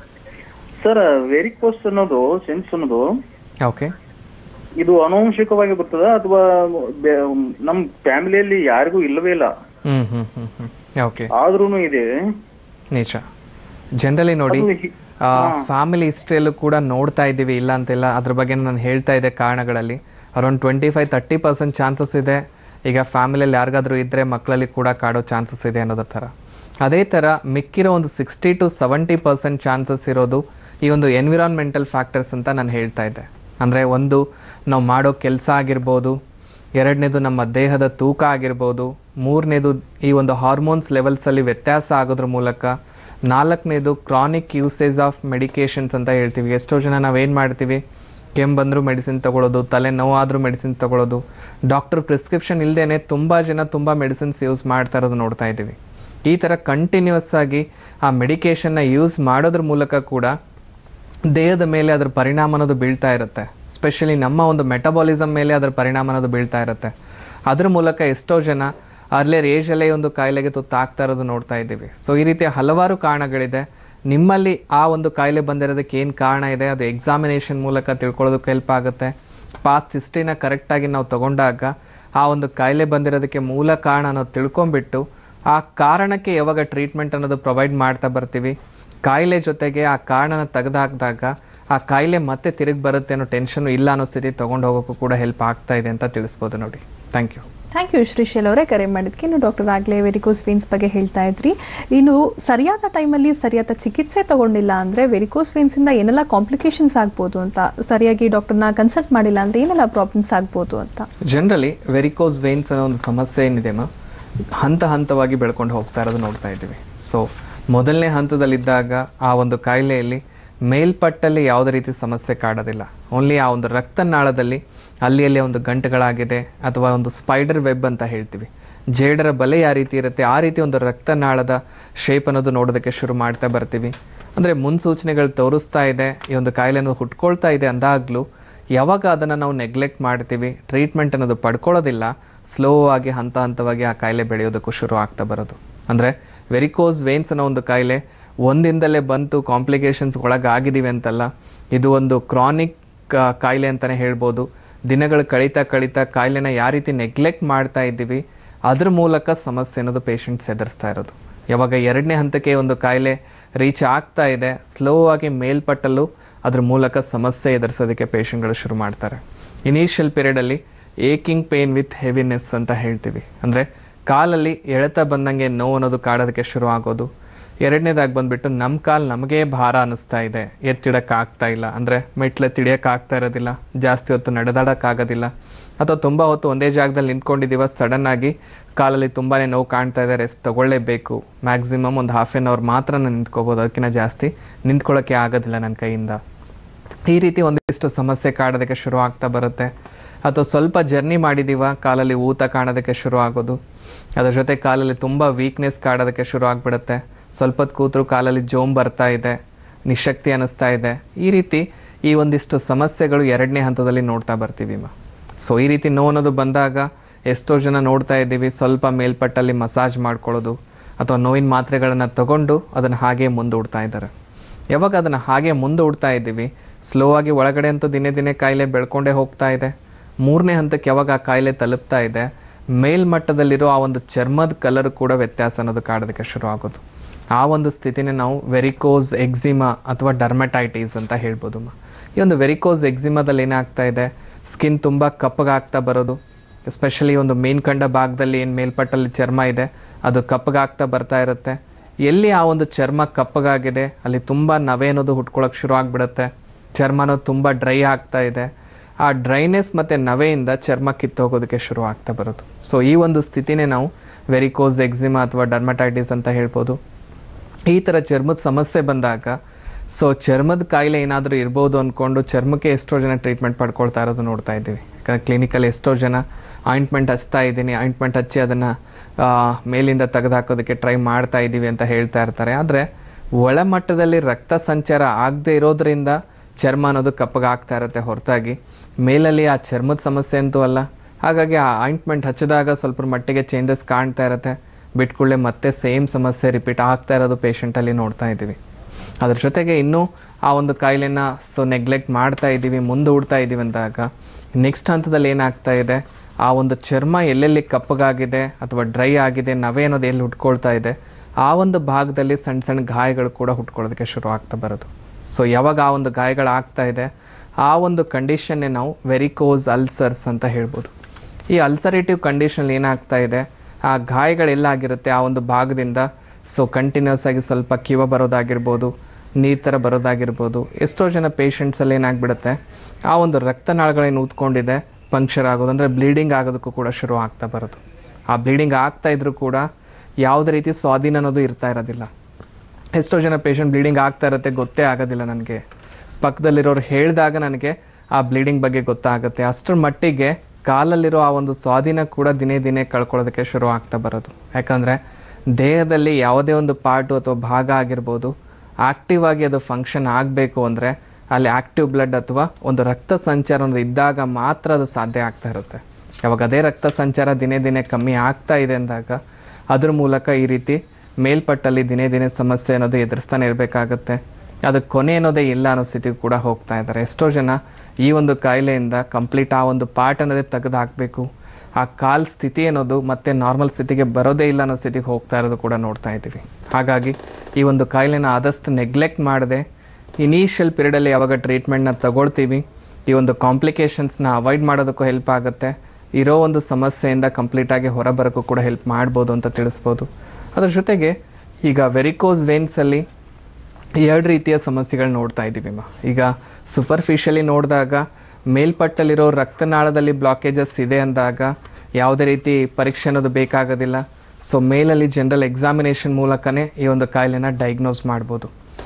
ಸರ್ ವೆರಿಕೋಸ್ ಅನ್ನೋದು ಸೆನ್ಸ್ ಅನ್ನೋದು ಓಕೆ ಇದು ಅನುವಂಶಿಕವಾಗಿ ಬರ್ತದ ಅಥವಾ ಬೆ- ನಮ್ ಫ್ಯಾಮಿಲಿಯಲ್ಲಿ ಯಾರಿಗೂ ಇಲ್ಲವೇ ಇಲ್ಲ ಹ್ಮ್ ಹ್ಮ್ ಹ್ಮ್ ಹ್ಮ್ ಓಕೆ ಆದ್ರೂನು ಇದೆ ನಿಜ ಜನರಲಿ ನೋಡಿ ಅದು ಹಿ- ಹಾ. ಫ್ಯಾಮಿಲಿ ಹಿಸ್ಟ್ರಿಯಲ್ಲೂ ಕೂಡ ನೋಡ್ತಾ ಇದ್ದೀವಿ ಇಲ್ಲ ಅಂತಿಲ್ಲ ಅದ್ರ ಬಗ್ಗೆ ನಾನು ಹೇಳ್ತಾ ಇದ್ದೆ ಕಾರಣಗಳಲ್ಲಿ around twenty five thirty percent chances ಇದೆ ಈಗ ಫ್ಯಾಮಿಲಿಯಲ್ಲಿ ಯಾರಿಗಾದ್ರೂ ಇದ್ರೆ ಮಕ್ಕಳಲ್ಲಿ ಕೂಡ ಕಾಡೋ ಚಾನ್ಸಸ್ ಇದೆ ಅನ್ನೋದ್ರ ಥರ ಅದೇ ಥರ ಮಿಕ್ಕಿರೋ ಒಂದು sixty to seventy percent chances ಇರೋದು ಈ ಒಂದು ಎನ್ವಿರಾನ್ಮೆಂಟಲ್ ಫ್ಯಾಕ್ಟರ್ಸ್ ಅಂತ ನಾನು ಹೇಳ್ತಾ ಇದ್ದೆ ಅಂದರೆ ಒಂದು ನಾವು ಮಾಡೋ ಕೆಲಸ ಆಗಿರ್ಬೋದು ಎರಡನೇದು ನಮ್ಮ ದೇಹದ ತೂಕ ಆಗಿರ್ಬೋದು ಮೂರನೇದು ಈ ಒಂದು ಹಾರ್ಮೋನ್ಸ್ ಲೆವೆಲ್ಸಲ್ಲಿ ವ್ಯತ್ಯಾಸ ಆಗೋದ್ರ ಮೂಲಕ ನಾಲ್ಕನೇದು ಕ್ರಾನಿಕ್ ಯೂಸೇಜ್ ಆಫ್ ಮೆಡಿಕೇಶನ್ಸ್ ಅಂತ ಹೇಳ್ತೀವಿ ಎಷ್ಟೋ ಜನ ನಾವೇನು ಮಾಡ್ತೀವಿ ಕೆಮ್ಮು ಬಂದರೂ ಮೆಡಿಸಿನ್ ತಗೊಳ್ಳೋದು ತಲೆ ನೋವಾದರೂ ಮೆಡಿಸಿನ್ ತಗೊಳ್ಳೋದು ಡಾಕ್ಟರ್ ಪ್ರಿಸ್ಕ್ರಿಪ್ಷನ್ ಇಲ್ಲದೇನೆ ತುಂಬ ಜನ ತುಂಬ ಮೆಡಿಸಿನ್ಸ್ ಯೂಸ್ ಮಾಡ್ತಾ ಇರೋದು ನೋಡ್ತಾ ಇದ್ದೀವಿ ಈ ಥರ ಕಂಟಿನ್ಯೂಸ್ ಆಗಿ ಆ ಮೆಡಿಕೇಶನ್ನ ಯೂಸ್ ಮಾಡೋದ್ರ ಮೂಲಕ ಕೂಡ ದೇಹದ ಮೇಲೆ ಅದರ ಪರಿಣಾಮ ಅನ್ನೋದು ಬೀಳ್ತಾ ಇರುತ್ತೆ ಸ್ಪೆಷಲಿ ನಮ್ಮ ಒಂದು ಮೆಟಬಾಲಿಸಮ್ ಮೇಲೆ ಅದರ ಪರಿಣಾಮ ಅನ್ನೋದು ಬೀಳ್ತಾ ಇರುತ್ತೆ ಅದ್ರ ಮೂಲಕ ಎಷ್ಟೋ ಜನ ಅರ್ಲಿಯರ್ ಏಜಲ್ಲೇ ಒಂದು ಕಾಯಿಲೆಗೆ ತುತ್ತಾಗ್ತಾ ಇರೋದು ನೋಡ್ತಾ ಇದ್ದೀವಿ ಸೊ ಈ ರೀತಿಯ ಹಲವಾರು ಕಾರಣಗಳಿದೆ ನಿಮ್ಮಲ್ಲಿ ಆ ಒಂದು ಕಾಯಿಲೆ ಬಂದಿರೋದಕ್ಕೆ ಏನು ಕಾರಣ ಇದೆ ಅದು ಎಕ್ಸಾಮಿನೇಷನ್ ಮೂಲಕ ತಿಳ್ಕೊಳ್ಳೋದಕ್ಕೆ ಹೆಲ್ಪ್ ಆಗುತ್ತೆ ಪಾಸ್ಟ್ ಹಿಸ್ಟ್ರಿನ ಕರೆಕ್ಟಾಗಿ ನಾವು ತಗೊಂಡಾಗ ಆ ಒಂದು ಕಾಯಿಲೆ ಬಂದಿರೋದಕ್ಕೆ ಮೂಲ ಕಾರಣ ಅನ್ನೋದು ತಿಳ್ಕೊಂಬಿಟ್ಟು ಆ ಕಾರಣಕ್ಕೆ ಯಾವಾಗ ಟ್ರೀಟ್ಮೆಂಟ್ ಅನ್ನೋದು ಪ್ರೊವೈಡ್ ಮಾಡ್ತಾ ಬರ್ತೀವಿ ಕಾಯಿಲೆ ಜೊತೆಗೆ ಆ ಕಾರಣನ ತೆಗೆದುಹಾಕಿದಾಗ ಆ ಕಾಯಿಲೆ ಮತ್ತೆ ತಿರುಗಿ ಬರುತ್ತೆ ಅನ್ನೋ ಟೆನ್ಷನ್ ಇಲ್ಲ ಅನ್ನೋ ಸ್ಥಿತಿ ತಗೊಂಡು ಹೋಗೋಕ್ಕೂ ಕೂಡ ಹೆಲ್ಪ್ ಆಗ್ತಾ ಇದೆ ಅಂತ ತಿಳಿಸ್ಬೋದು ನೋಡಿ thank you thank you Shrishail ಅವರೇ ಕರೆ ಮಾಡಿದ್ಕೆ ಇನ್ನು ಡಾಕ್ಟರ್ ಆಗ್ಲೇ ವೆರಿಕೋಸ್ ವೇನ್ಸ್ ಬಗ್ಗೆ ಹೇಳ್ತಾ ಇದ್ರಿ ಇನ್ನು ಸರಿಯಾದ ಟೈಮಲ್ಲಿ ಸರಿಯಾದ ಚಿಕಿತ್ಸೆ ತಗೊಂಡಿಲ್ಲ ಅಂದ್ರೆ ವೆರಿಕೋಸ್ ವೇನ್ಸ್ ಇಂದ ಏನೆಲ್ಲ ಕಾಂಪ್ಲಿಕೇಶನ್ಸ್ ಆಗ್ಬೋದು ಅಂತ ಸರಿಯಾಗಿ ಡಾಕ್ಟರ್ನ ಕನ್ಸಲ್ಟ್ ಮಾಡಿಲ್ಲ ಅಂದ್ರೆ ಏನೆಲ್ಲ ಪ್ರಾಬ್ಲಮ್ಸ್ ಆಗ್ಬೋದು ಅಂತ ಜನರಲಿ ವೆರಿಕೋಸ್ ವೇನ್ಸ್ ಅನ್ನೋ ಒಂದು ಸಮಸ್ಯೆ ಏನಿದೆನೋ ಹಂತ ಹಂತವಾಗಿ ಬೆಳ್ಕೊಂಡು ಹೋಗ್ತಾ ಇರೋದು ನೋಡ್ತಾ ಇದ್ದೀವಿ ಸೊ ಮೊದಲನೇ ಹಂತದಲ್ಲಿದ್ದಾಗ ಆ ಒಂದು ಕಾಯಿಲೆಯಲ್ಲಿ ಮೇಲ್ಪಟ್ಟಲ್ಲಿ ಯಾವುದೇ ರೀತಿ ಸಮಸ್ಯೆ ಕಾಡೋದಿಲ್ಲ ಓನ್ಲಿ ಆ ಒಂದು ರಕ್ತನಾಳದಲ್ಲಿ ಅಲ್ಲಿ ಅಲ್ಲಿ ಒಂದು ಗಂಟುಗಳಾಗಿದೆ ಅಥವಾ ಒಂದು ಸ್ಪೈಡರ್ ವೆಬ್ ಅಂತ ಹೇಳ್ತೀವಿ ಜೇಡರ ಬಲೆ ಯಾವ ರೀತಿ ಇರುತ್ತೆ ಆ ರೀತಿ ಒಂದು ರಕ್ತನಾಳದ ಶೇಪ್ ಅನ್ನೋದು ನೋಡೋದಕ್ಕೆ ಶುರು ಮಾಡ್ತಾ ಬರ್ತೀವಿ ಅಂದರೆ ಮುನ್ಸೂಚನೆಗಳು ತೋರಿಸ್ತಾ ಇದೆ ಈ ಒಂದು ಕಾಯಿಲೆ ಅನ್ನೋದು ಹುಟ್ಕೊಳ್ತಾ ಇದೆ ಅಂದಾಗಲೂ ಯಾವಾಗ ಅದನ್ನು ನಾವು ನೆಗ್ಲೆಕ್ಟ್ ಮಾಡ್ತೀವಿ ಟ್ರೀಟ್ಮೆಂಟ್ ಅನ್ನೋದು ಪಡ್ಕೊಳ್ಳೋದಿಲ್ಲ ಸ್ಲೋ ಆಗಿ ಹಂತ ಹಂತವಾಗಿ ಆ ಕಾಯಿಲೆ ಬೆಳೆಯೋದಕ್ಕೂ ಶುರು ಆಗ್ತಾ ಬರೋದು ಅಂದರೆ ವೆರಿಕೋಸ್ ವೇನ್ಸ್ ಅನ್ನೋ ಒಂದು ಕಾಯಿಲೆ ಒಂದಿಂದಲೇ ಬಂತು ಕಾಂಪ್ಲಿಕೇಶನ್ಸ್ ಒಳಗಾಗಿದ್ದೀವಿ ಅಂತಲ್ಲ ಇದು ಒಂದು ಕ್ರಾನಿಕ್ ಕಾಯಿಲೆ ಅಂತಲೇ ಹೇಳ್ಬೋದು ದಿನಗಳು ಕಳೀತಾ ಕಳೀತಾ ಕಾಯಿಲೆನ ಯಾವ ರೀತಿ ನೆಗ್ಲೆಕ್ಟ್ ಮಾಡ್ತಾ ಇದ್ದೀವಿ ಅದ್ರ ಮೂಲಕ ಸಮಸ್ಯೆ ಅನ್ನೋದು ಪೇಷಂಟ್ಸ್ ಎದುರಿಸ್ತಾ ಇರೋದು ಯಾವಾಗ ಎರಡನೇ ಹಂತಕ್ಕೆ ಒಂದು ಕಾಯಿಲೆ ರೀಚ್ ಆಗ್ತಾ ಇದೆ ಸ್ಲೋ ಆಗಿ ಮೇಲ್ಪಟ್ಟಲ್ಲೂ ಅದ್ರ ಮೂಲಕ ಸಮಸ್ಯೆ ಎದುರಿಸೋದಕ್ಕೆ ಪೇಷಂಟ್ಗಳು ಶುರು ಮಾಡ್ತಾರೆ initial ಪೀರಿಯಡಲ್ಲಿ aching pain with heaviness ಅಂತ ಹೇಳ್ತೀವಿ ಅಂದರೆ ಕಾಲಲ್ಲಿ ಎಳೆತ ಬಂದಂಗೆ ನೋವು ಅನ್ನೋದು ಕಾಡೋದಕ್ಕೆ ಶುರು ಆಗೋದು ಎರಡನೇದಾಗಿ ಬಂದ್ಬಿಟ್ಟು ನಮ್ಮ ಕಾಲು ನಮಗೇ ಭಾರ ಅನ್ನಿಸ್ತಾ ಇದೆ ಎತ್ತಿಡಕ್ಕಾಗ್ತಾ ಇಲ್ಲ ಅಂದರೆ ಮೆಟ್ಲು ತಿಡಿಯೋಕ್ಕಾಗ್ತಾ ಇರೋದಿಲ್ಲ ಜಾಸ್ತಿ ಹೊತ್ತು ನಡೆದಾಡೋಕ್ಕಾಗೋದಿಲ್ಲ ಅಥವಾ ತುಂಬ ಹೊತ್ತು ಒಂದೇ ಜಾಗದಲ್ಲಿ ನಿಂತ್ಕೊಂಡಿದ್ದೀವ ಸಡನ್ ಆಗಿ ಕಾಲಲ್ಲಿ ತುಂಬಾ ನೋವು ಕಾಣ್ತಾ ಇದೆ ರೆಸ್ಟ್ ತಗೊಳ್ಳೇಬೇಕು ಮ್ಯಾಕ್ಸಿಮಮ್ ಒಂದು ಹಾಫ್ ಆನ್ ಅವರ್ ಮಾತ್ರ ನಾನು ನಿಂತ್ಕೋಬೋದು ಅದಕ್ಕಿಂತ ಜಾಸ್ತಿ ನಿಂತ್ಕೊಳ್ಳೋಕ್ಕೆ ಆಗೋದಿಲ್ಲ ನನ್ನ ಕೈಯಿಂದ ಈ ರೀತಿ ಒಂದಿಷ್ಟು ಸಮಸ್ಯೆ ಕಾಡೋದಕ್ಕೆ ಶುರು ಆಗ್ತಾ ಬರುತ್ತೆ ಅಥವಾ ಸ್ವಲ್ಪ ಜರ್ನಿ ಮಾಡಿದೀವ ಕಾಲಲ್ಲಿ ಊತ ಕಾಣೋದಕ್ಕೆ ಶುರು ಆಗೋದು ಅದ್ರ ಜೊತೆ ಕಾಲಲ್ಲಿ ತುಂಬ ವೀಕ್ನೆಸ್ ಕಾಡೋದಕ್ಕೆ ಶುರು ಆಗ್ಬಿಡುತ್ತೆ ಸ್ವಲ್ಪ ಹೊತ್ತು ಕೂತ್ರು ಕಾಲಲ್ಲಿ ಜೋಮ್ ಬರ್ತಾ ಇದೆ ನಿಶಕ್ತಿ ಅನ್ನಿಸ್ತಾ ಇದೆ ಈ ರೀತಿ ಈ ಒಂದಿಷ್ಟು ಸಮಸ್ಯೆಗಳು ಎರಡನೇ ಹಂತದಲ್ಲಿ ನೋಡ್ತಾ ಬರ್ತೀವಿ ಮಾ ಸೊ ಈ ರೀತಿ ನೋವು ಅನ್ನೋದು ಬಂದಾಗ ಎಷ್ಟೋ ಜನ ನೋಡ್ತಾ ಇದ್ದೀವಿ ಸ್ವಲ್ಪ ಮೇಲ್ಪಟ್ಟಲ್ಲಿ ಮಸಾಜ್ ಮಾಡ್ಕೊಳ್ಳೋದು ಅಥವಾ ನೋವಿನ ಮಾತ್ರೆಗಳನ್ನು ತಗೊಂಡು ಅದನ್ನು ಹಾಗೆ ಮುಂದೂಡ್ತಾ ಇದ್ದಾರೆ ಯಾವಾಗ ಅದನ್ನು ಹಾಗೆ ಮುಂದೂಡ್ತಾ ಇದ್ದೀವಿ ಸ್ಲೋ ಆಗಿ ಒಳಗಡೆ ಅಂತೂ ದಿನೇ ದಿನೇ ಕಾಯಿಲೆ ಬೆಳ್ಕೊಂಡೇ ಹೋಗ್ತಾ ಇದೆ ಮೂರನೇ ಹಂತಕ್ಕೆ ಯಾವಾಗ ಆ ಕಾಯಿಲೆ ತಲುಪ್ತಾ ಇದೆ ಮೇಲ್ಮಟ್ಟದಲ್ಲಿರೋ ಆ ಒಂದು ಚರ್ಮದ ಕಲರ್ ಕೂಡ ವ್ಯತ್ಯಾಸ ಅನ್ನೋದು ಕಾಡೋದಕ್ಕೆ ಶುರು ಆಗೋದು ಆ ಒಂದು ಸ್ಥಿತಿನೇ ನಾವು ವೆರಿಕೋಸ್ ಎಕ್ಸಿಮಾ ಅಥವಾ ಡರ್ಮಟೈಟಿಸ್ ಅಂತ ಹೇಳ್ಬೋದು ಮ. ಈ ಒಂದು ವೆರಿಕೋಸ್ ಎಕ್ಸಿಮಾದಲ್ಲಿ ಏನಾಗ್ತಾ ಇದೆ ಸ್ಕಿನ್ ತುಂಬ ಕಪ್ಪಗಾಗ್ತಾ ಬರೋದು ಎಸ್ಪೆಷಲಿ ಒಂದು ಮೇನ್ಕಂಡ ಭಾಗದಲ್ಲಿ ಏನು ಮೇಲ್ಪಟ್ಟಲ್ಲಿ ಚರ್ಮ ಇದೆ ಅದು ಕಪ್ಪಗಾಗ್ತಾ ಬರ್ತಾ ಇರುತ್ತೆ ಎಲ್ಲಿ ಆ ಒಂದು ಚರ್ಮ ಕಪ್ಪಗಾಗಿದೆ ಅಲ್ಲಿ ತುಂಬ ನವೆ ಅನ್ನೋದು ಹುಟ್ಕೊಳಕ್ಕೆ ಶುರು ಆಗ್ಬಿಡುತ್ತೆ ಚರ್ಮ ಅನ್ನೋದು ತುಂಬ ಡ್ರೈ ಆಗ್ತಾ ಇದೆ ಆ ಡ್ರೈನೆಸ್ ಮತ್ತು ನವೆಯಿಂದ ಚರ್ಮ ಕಿತ್ತೋಗೋದಕ್ಕೆ ಶುರು ಆಗ್ತಾ ಬರೋದು ಸೊ ಈ ಒಂದು ಸ್ಥಿತಿನೇ ನಾವು ವೆರಿಕೋಸ್ ಎಕ್ಸಿಮಾ ಅಥವಾ ಡರ್ಮಟೈಟಿಸ್ ಅಂತ ಹೇಳ್ಬೋದು ಈ ಥರ ಚರ್ಮದ ಸಮಸ್ಯೆ ಬಂದಾಗ ಸೊ ಚರ್ಮದ ಕಾಯಿಲೆ ಏನಾದರೂ ಇರ್ಬೋದು ಅಂದ್ಕೊಂಡು ಚರ್ಮಕ್ಕೆ ಎಷ್ಟೋ ಜನ ಟ್ರೀಟ್ಮೆಂಟ್ ಪಡ್ಕೊಳ್ತಾ ಇರೋದು ನೋಡ್ತಾ ಇದ್ದೀವಿ ಯಾಕಂದ್ರೆ ಕ್ಲಿನಿಕಲ್ಲಿ ಎಷ್ಟೋ ಜನ ಆಯಿಂಟ್ಮೆಂಟ್ ಹಚ್ತಾ ಇದ್ದೀನಿ ಆಯಿಂಟ್ಮೆಂಟ್ ಹಚ್ಚಿ ಅದನ್ನು ಮೇಲಿಂದ ತೆಗೆದುಹಾಕೋದಕ್ಕೆ ಟ್ರೈ ಮಾಡ್ತಾ ಇದ್ದೀವಿ ಅಂತ ಹೇಳ್ತಾ ಇರ್ತಾರೆ ಆದರೆ ಒಳಮಟ್ಟದಲ್ಲಿ ರಕ್ತ ಸಂಚಾರ ಆಗದೆ ಇರೋದ್ರಿಂದ ಚರ್ಮ ಅನ್ನೋದು ಕಪ್ಪಗಾಗ್ತಾ ಇರುತ್ತೆ ಹೊರತಾಗಿ ಮೇಲಲ್ಲಿ ಆ ಚರ್ಮದ ಸಮಸ್ಯೆ ಅಂತೂ ಅಲ್ಲ ಹಾಗಾಗಿ ಆ ಆಯಿಂಟ್ಮೆಂಟ್ ಹಚ್ಚಿದಾಗ ಸ್ವಲ್ಪ ಮಟ್ಟಿಗೆ ಚೇಂಜಸ್ ಕಾಣ್ತಾ ಇರುತ್ತೆ ಬಿಟ್ಕೊಳ್ಳೆ ಮತ್ತೆ ಸೇಮ್ ಸಮಸ್ಯೆ ರಿಪೀಟ್ ಆಗ್ತಾ ಇರೋದು ಪೇಷಂಟಲ್ಲಿ ನೋಡ್ತಾ ಇದ್ದೀವಿ ಅದ್ರ ಜೊತೆಗೆ ಇನ್ನೂ ಆ ಒಂದು ಕಾಯಿಲೆನ ಸೊ ನೆಗ್ಲೆಕ್ಟ್ ಮಾಡ್ತಾ ಇದ್ದೀವಿ ಮುಂದೂಡ್ತಾ ಇದ್ದೀವಿ ಅಂದಾಗ ನೆಕ್ಸ್ಟ್ ಹಂತದಲ್ಲಿ ಏನಾಗ್ತಾ ಇದೆ ಆ ಒಂದು ಚರ್ಮ ಎಲ್ಲೆಲ್ಲಿ ಕಪ್ಪಗಾಗಿದೆ ಅಥವಾ ಡ್ರೈ ಆಗಿದೆ ನವೆ ಅನ್ನೋದು ಎಲ್ಲಿ ಹುಟ್ಕೊಳ್ತಾ ಇದೆ ಆ ಒಂದು ಭಾಗದಲ್ಲಿ ಸಣ್ಣ ಸಣ್ಣ ಗಾಯಗಳು ಕೂಡ ಹುಟ್ಕೊಳ್ಳೋದಕ್ಕೆ ಶುರು ಆಗ್ತಾ ಬರೋದು ಸೊ ಯಾವಾಗ ಆ ಒಂದು ಗಾಯಗಳಾಗ್ತಾ ಇದೆ ಆ ಒಂದು ಕಂಡೀಷನ್ನೇ ನಾವು ವೆರಿಕೋಸ್ ಅಲ್ಸರ್ಸ್ ಅಂತ ಹೇಳ್ಬೋದು ಈ ಅಲ್ಸರೇಟಿವ್ ಕಂಡೀಷನ್ ಏನಾಗ್ತಾ ಇದೆ ಆ ಗಾಯಗಳೆಲ್ಲಾಗಿರುತ್ತೆ ಆ ಒಂದು ಭಾಗದಿಂದ ಸೊ ಕಂಟಿನ್ಯೂಸ್ ಆಗಿ ಸ್ವಲ್ಪ ಕಿವ ಬರೋದಾಗಿರ್ಬೋದು ನೀರು ಥರ ಬರೋದಾಗಿರ್ಬೋದು ಎಷ್ಟೋ ಜನ ಪೇಷಂಟ್ಸಲ್ಲಿ ಏನಾಗ್ಬಿಡುತ್ತೆ ಆ ಒಂದು ರಕ್ತನಾಳಗಳೇನು ಊದ್ಕೊಂಡಿದೆ ಪಂಕ್ಚರ್ ಆಗೋದು ಅಂದರೆ ಬ್ಲೀಡಿಂಗ್ ಆಗೋದಕ್ಕೂ ಕೂಡ ಶುರು ಆಗ್ತಾ ಬರೋದು ಆ ಬ್ಲೀಡಿಂಗ್ ಆಗ್ತಾ ಇದ್ರೂ ಕೂಡ ಯಾವುದೇ ರೀತಿ ಸ್ವಾಧೀನ ಅನ್ನೋದು ಇರ್ತಾ ಇರೋದಿಲ್ಲ ಎಷ್ಟೋ ಜನ ಪೇಷಂಟ್ ಬ್ಲೀಡಿಂಗ್ ಆಗ್ತಾ ಇರುತ್ತೆ ಗೊತ್ತೇ ಆಗೋದಿಲ್ಲ ನನಗೆ ಪಕ್ಕದಲ್ಲಿರೋರು ಹೇಳಿದಾಗ ನನಗೆ ಆ ಬ್ಲೀಡಿಂಗ್ ಬಗ್ಗೆ ಗೊತ್ತಾಗುತ್ತೆ ಅಷ್ಟರ ಮಟ್ಟಿಗೆ ಕಾಲಲ್ಲಿರೋ ಆ ಒಂದು ಸ್ವಾಧೀನ ಕೂಡ ದಿನೇ ದಿನೇ ಕಳ್ಕೊಳ್ಳೋದಕ್ಕೆ ಶುರು ಆಗ್ತಾ ಬರೋದು ಯಾಕಂದರೆ ದೇಹದಲ್ಲಿ ಯಾವುದೇ ಒಂದು ಪಾರ್ಟು ಅಥವಾ ಭಾಗ ಆಗಿರ್ಬೋದು ಆಕ್ಟಿವ್ ಆಗಿ ಅದು ಫಂಕ್ಷನ್ ಆಗಬೇಕು ಅಂದರೆ ಅಲ್ಲಿ ಆಕ್ಟಿವ್ ಬ್ಲಡ್ ಅಥವಾ ಒಂದು ರಕ್ತ ಸಂಚಾರ ಅನ್ನೋದು ಇದ್ದಾಗ ಮಾತ್ರ ಅದು ಸಾಧ್ಯ ಆಗ್ತಾ ಇರುತ್ತೆ ಯಾವಾಗ ಅದೇ ರಕ್ತ ಸಂಚಾರ ದಿನೇ ದಿನೇ ಕಮ್ಮಿ ಆಗ್ತಾ ಇದೆ ಅಂದಾಗ ಅದ್ರ ಮೂಲಕ ಈ ರೀತಿ ಮೇಲ್ಪಟ್ಟಲ್ಲಿ ದಿನೇ ದಿನೇ ಸಮಸ್ಯೆ ಅನ್ನೋದು ಎದುರಿಸ್ತಾನೆ ಇರಬೇಕಾಗತ್ತೆ ಅದಕ್ಕೆ ಕೊನೆ ಅನ್ನೋದೇ ಇಲ್ಲ ಅನ್ನೋ ಸ್ಥಿತಿಗೆ ಕೂಡ ಹೋಗ್ತಾ ಇದ್ದಾರೆ ಎಷ್ಟೋ ಜನ ಈ ಒಂದು ಕಾಯಿಲೆಯಿಂದ ಕಂಪ್ಲೀಟ್ ಆ ಒಂದು ಪಾರ್ಟ್ ಅನ್ನೋದೇ ತೆಗೆದು ಹಾಕಬೇಕು ಆ ಕಾಲ್ ಸ್ಥಿತಿ ಅನ್ನೋದು ಮತ್ತೆ ನಾರ್ಮಲ್ ಸ್ಥಿತಿಗೆ ಬರೋದೇ ಇಲ್ಲ ಅನ್ನೋ ಸ್ಥಿತಿಗೆ ಹೋಗ್ತಾ ಇರೋದು ಕೂಡ ನೋಡ್ತಾ ಇದ್ದೀವಿ ಹಾಗಾಗಿ ಈ ಒಂದು ಕಾಯಿಲೆನ ಆದಷ್ಟು ನೆಗ್ಲೆಕ್ಟ್ ಮಾಡದೆ ಇನಿಷಿಯಲ್ ಪೀರಿಯಡಲ್ಲಿ ಯಾವಾಗ ಟ್ರೀಟ್ಮೆಂಟ್ನ ತಗೊಳ್ತೀವಿ ಈ ಒಂದು ಕಾಂಪ್ಲಿಕೇಶನ್ಸ್ನ ಅವಾಯ್ಡ್ ಮಾಡೋದಕ್ಕೂ ಹೆಲ್ಪ್ ಆಗುತ್ತೆ ಇರೋ ಒಂದು ಸಮಸ್ಯೆಯಿಂದ ಕಂಪ್ಲೀಟಾಗಿ ಹೊರಬರೋಕ್ಕೂ ಕೂಡ ಹೆಲ್ಪ್ ಮಾಡ್ಬೋದು ಅಂತ ತಿಳಿಸ್ಬೋದು ಅದ್ರ ಜೊತೆಗೆ ಈಗ ವೆರಿಕೋಸ್ ವೇನ್ಸಲ್ಲಿ ಎರಡು ರೀತಿಯ ಸಮಸ್ಯೆಗಳು ನೋಡ್ತಾ ಇದ್ದೀವಿ ಅಮ್ಮ ಈಗ ಸೂಪರ್ಫಿಷಿಯಲಿ ನೋಡಿದಾಗ ಮೇಲ್ಪಟ್ಟಲ್ಲಿರೋ ರಕ್ತನಾಳದಲ್ಲಿ ಬ್ಲಾಕೇಜಸ್ ಇದೆ ಅಂದಾಗ ಯಾವುದೇ ರೀತಿ ಪರೀಕ್ಷೆ ಅನ್ನೋದು ಬೇಕಾಗೋದಿಲ್ಲ ಸೊ ಮೇಲಲ್ಲಿ ಜನರಲ್ ಎಕ್ಸಾಮಿನೇಷನ್ ಮೂಲಕನೇ ಈ ಒಂದು ಕಾಯಿಲೆನ ಡಯಾಗ್ನೋಸ್ ಮಾಡ್ಬೋದು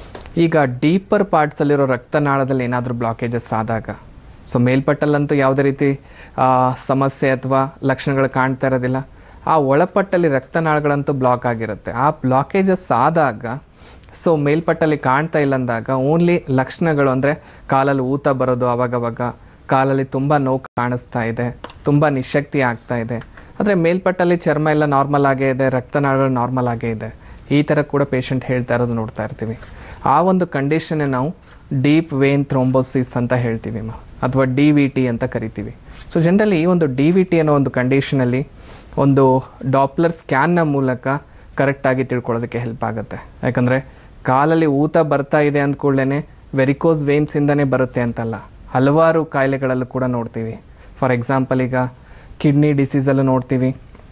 ಈಗ ಡೀಪರ್ ಪಾರ್ಟ್ಸಲ್ಲಿರೋ ರಕ್ತನಾಳದಲ್ಲಿ ಏನಾದರೂ ಬ್ಲಾಕೇಜಸ್ ಆದಾಗ ಸೊ ಮೇಲ್ಪಟ್ಟಲ್ಲಂತೂ ಯಾವುದೇ ರೀತಿ ಆ, ಸಮಸ್ಯೆ ಅಥವಾ ಲಕ್ಷಣಗಳು ಕಾಣ್ತಾ ಇರೋದಿಲ್ಲ ಆ ಒಳಪಟ್ಟಲ್ಲಿ ರಕ್ತನಾಳಗಳಂತೂ ಬ್ಲಾಕ್ ಆಗಿರುತ್ತೆ ಆ ಬ್ಲಾಕೇಜಸ್ ಆದಾಗ ಸೊ ಮೇಲ್ಪಟ್ಟಲ್ಲಿ ಕಾಣ್ತಾ ಇಲ್ಲ ಅಂದಾಗ ಓನ್ಲಿ ಲಕ್ಷಣಗಳು ಅಂದರೆ ಕಾಲಲ್ಲಿ ಊತ ಬರೋದು ಅವಾಗವಾಗ ಕಾಲಲ್ಲಿ ತುಂಬ ನೋವು ಕಾಣಿಸ್ತಾ ಇದೆ ತುಂಬ ನಿಶಕ್ತಿ ಆಗ್ತಾ ಇದೆ ಆದರೆ ಮೇಲ್ಪಟ್ಟಲ್ಲಿ ಚರ್ಮ ಎಲ್ಲ ನಾರ್ಮಲ್ ಆಗೇ ಇದೆ ರಕ್ತನಾಳಗಳು ನಾರ್ಮಲ್ ಆಗೇ ಇದೆ ಈ ಥರ ಕೂಡ ಪೇಷಂಟ್ ಹೇಳ್ತಾ ಇರೋದು ನೋಡ್ತಾ ಇರ್ತೀವಿ ಆ ಒಂದು ಕಂಡೀಷನ್ನೇ ನಾವು ಡೀಪ್ ವೇನ್ ಥ್ರೋಂಬೋಸಿಸ್ ಅಂತ ಹೇಳ್ತೀವಿ ಮ ಅಥವಾ ಡಿ ವಿ ಟಿ ಅಂತ ಕರಿತೀವಿ ಸೊ ಜನರಲಿ ಈ ಒಂದು ಡಿ ವಿ ಟಿ ಅನ್ನೋ ಒಂದು ಕಂಡೀಷನಲ್ಲಿ ಒಂದು ಡಾಪ್ಲರ್ ಸ್ಕ್ಯಾನ್ನ ಮೂಲಕ ಕರೆಕ್ಟಾಗಿ ತಿಳ್ಕೊಳ್ಳೋದಕ್ಕೆ ಹೆಲ್ಪ್ ಆಗುತ್ತೆ ಯಾಕಂದರೆ ಕಾಲಲ್ಲಿ ಊತ ಬರ್ತಾ ಇದೆ ಅಂದ ಕೂಡಲೇ ವೆರಿಕೋಸ್ ವೇನ್ಸಿಂದನೇ ಬರುತ್ತೆ ಅಂತಲ್ಲ ಹಲವಾರು ಕಾಯಿಲೆಗಳಲ್ಲೂ ಕೂಡ ನೋಡ್ತೀವಿ ಫಾರ್ ಎಕ್ಸಾಂಪಲ್ ಈಗ ಕಿಡ್ನಿ ಡಿಸೀಸಲ್ಲೂ ನೋಡ್ತೀವಿ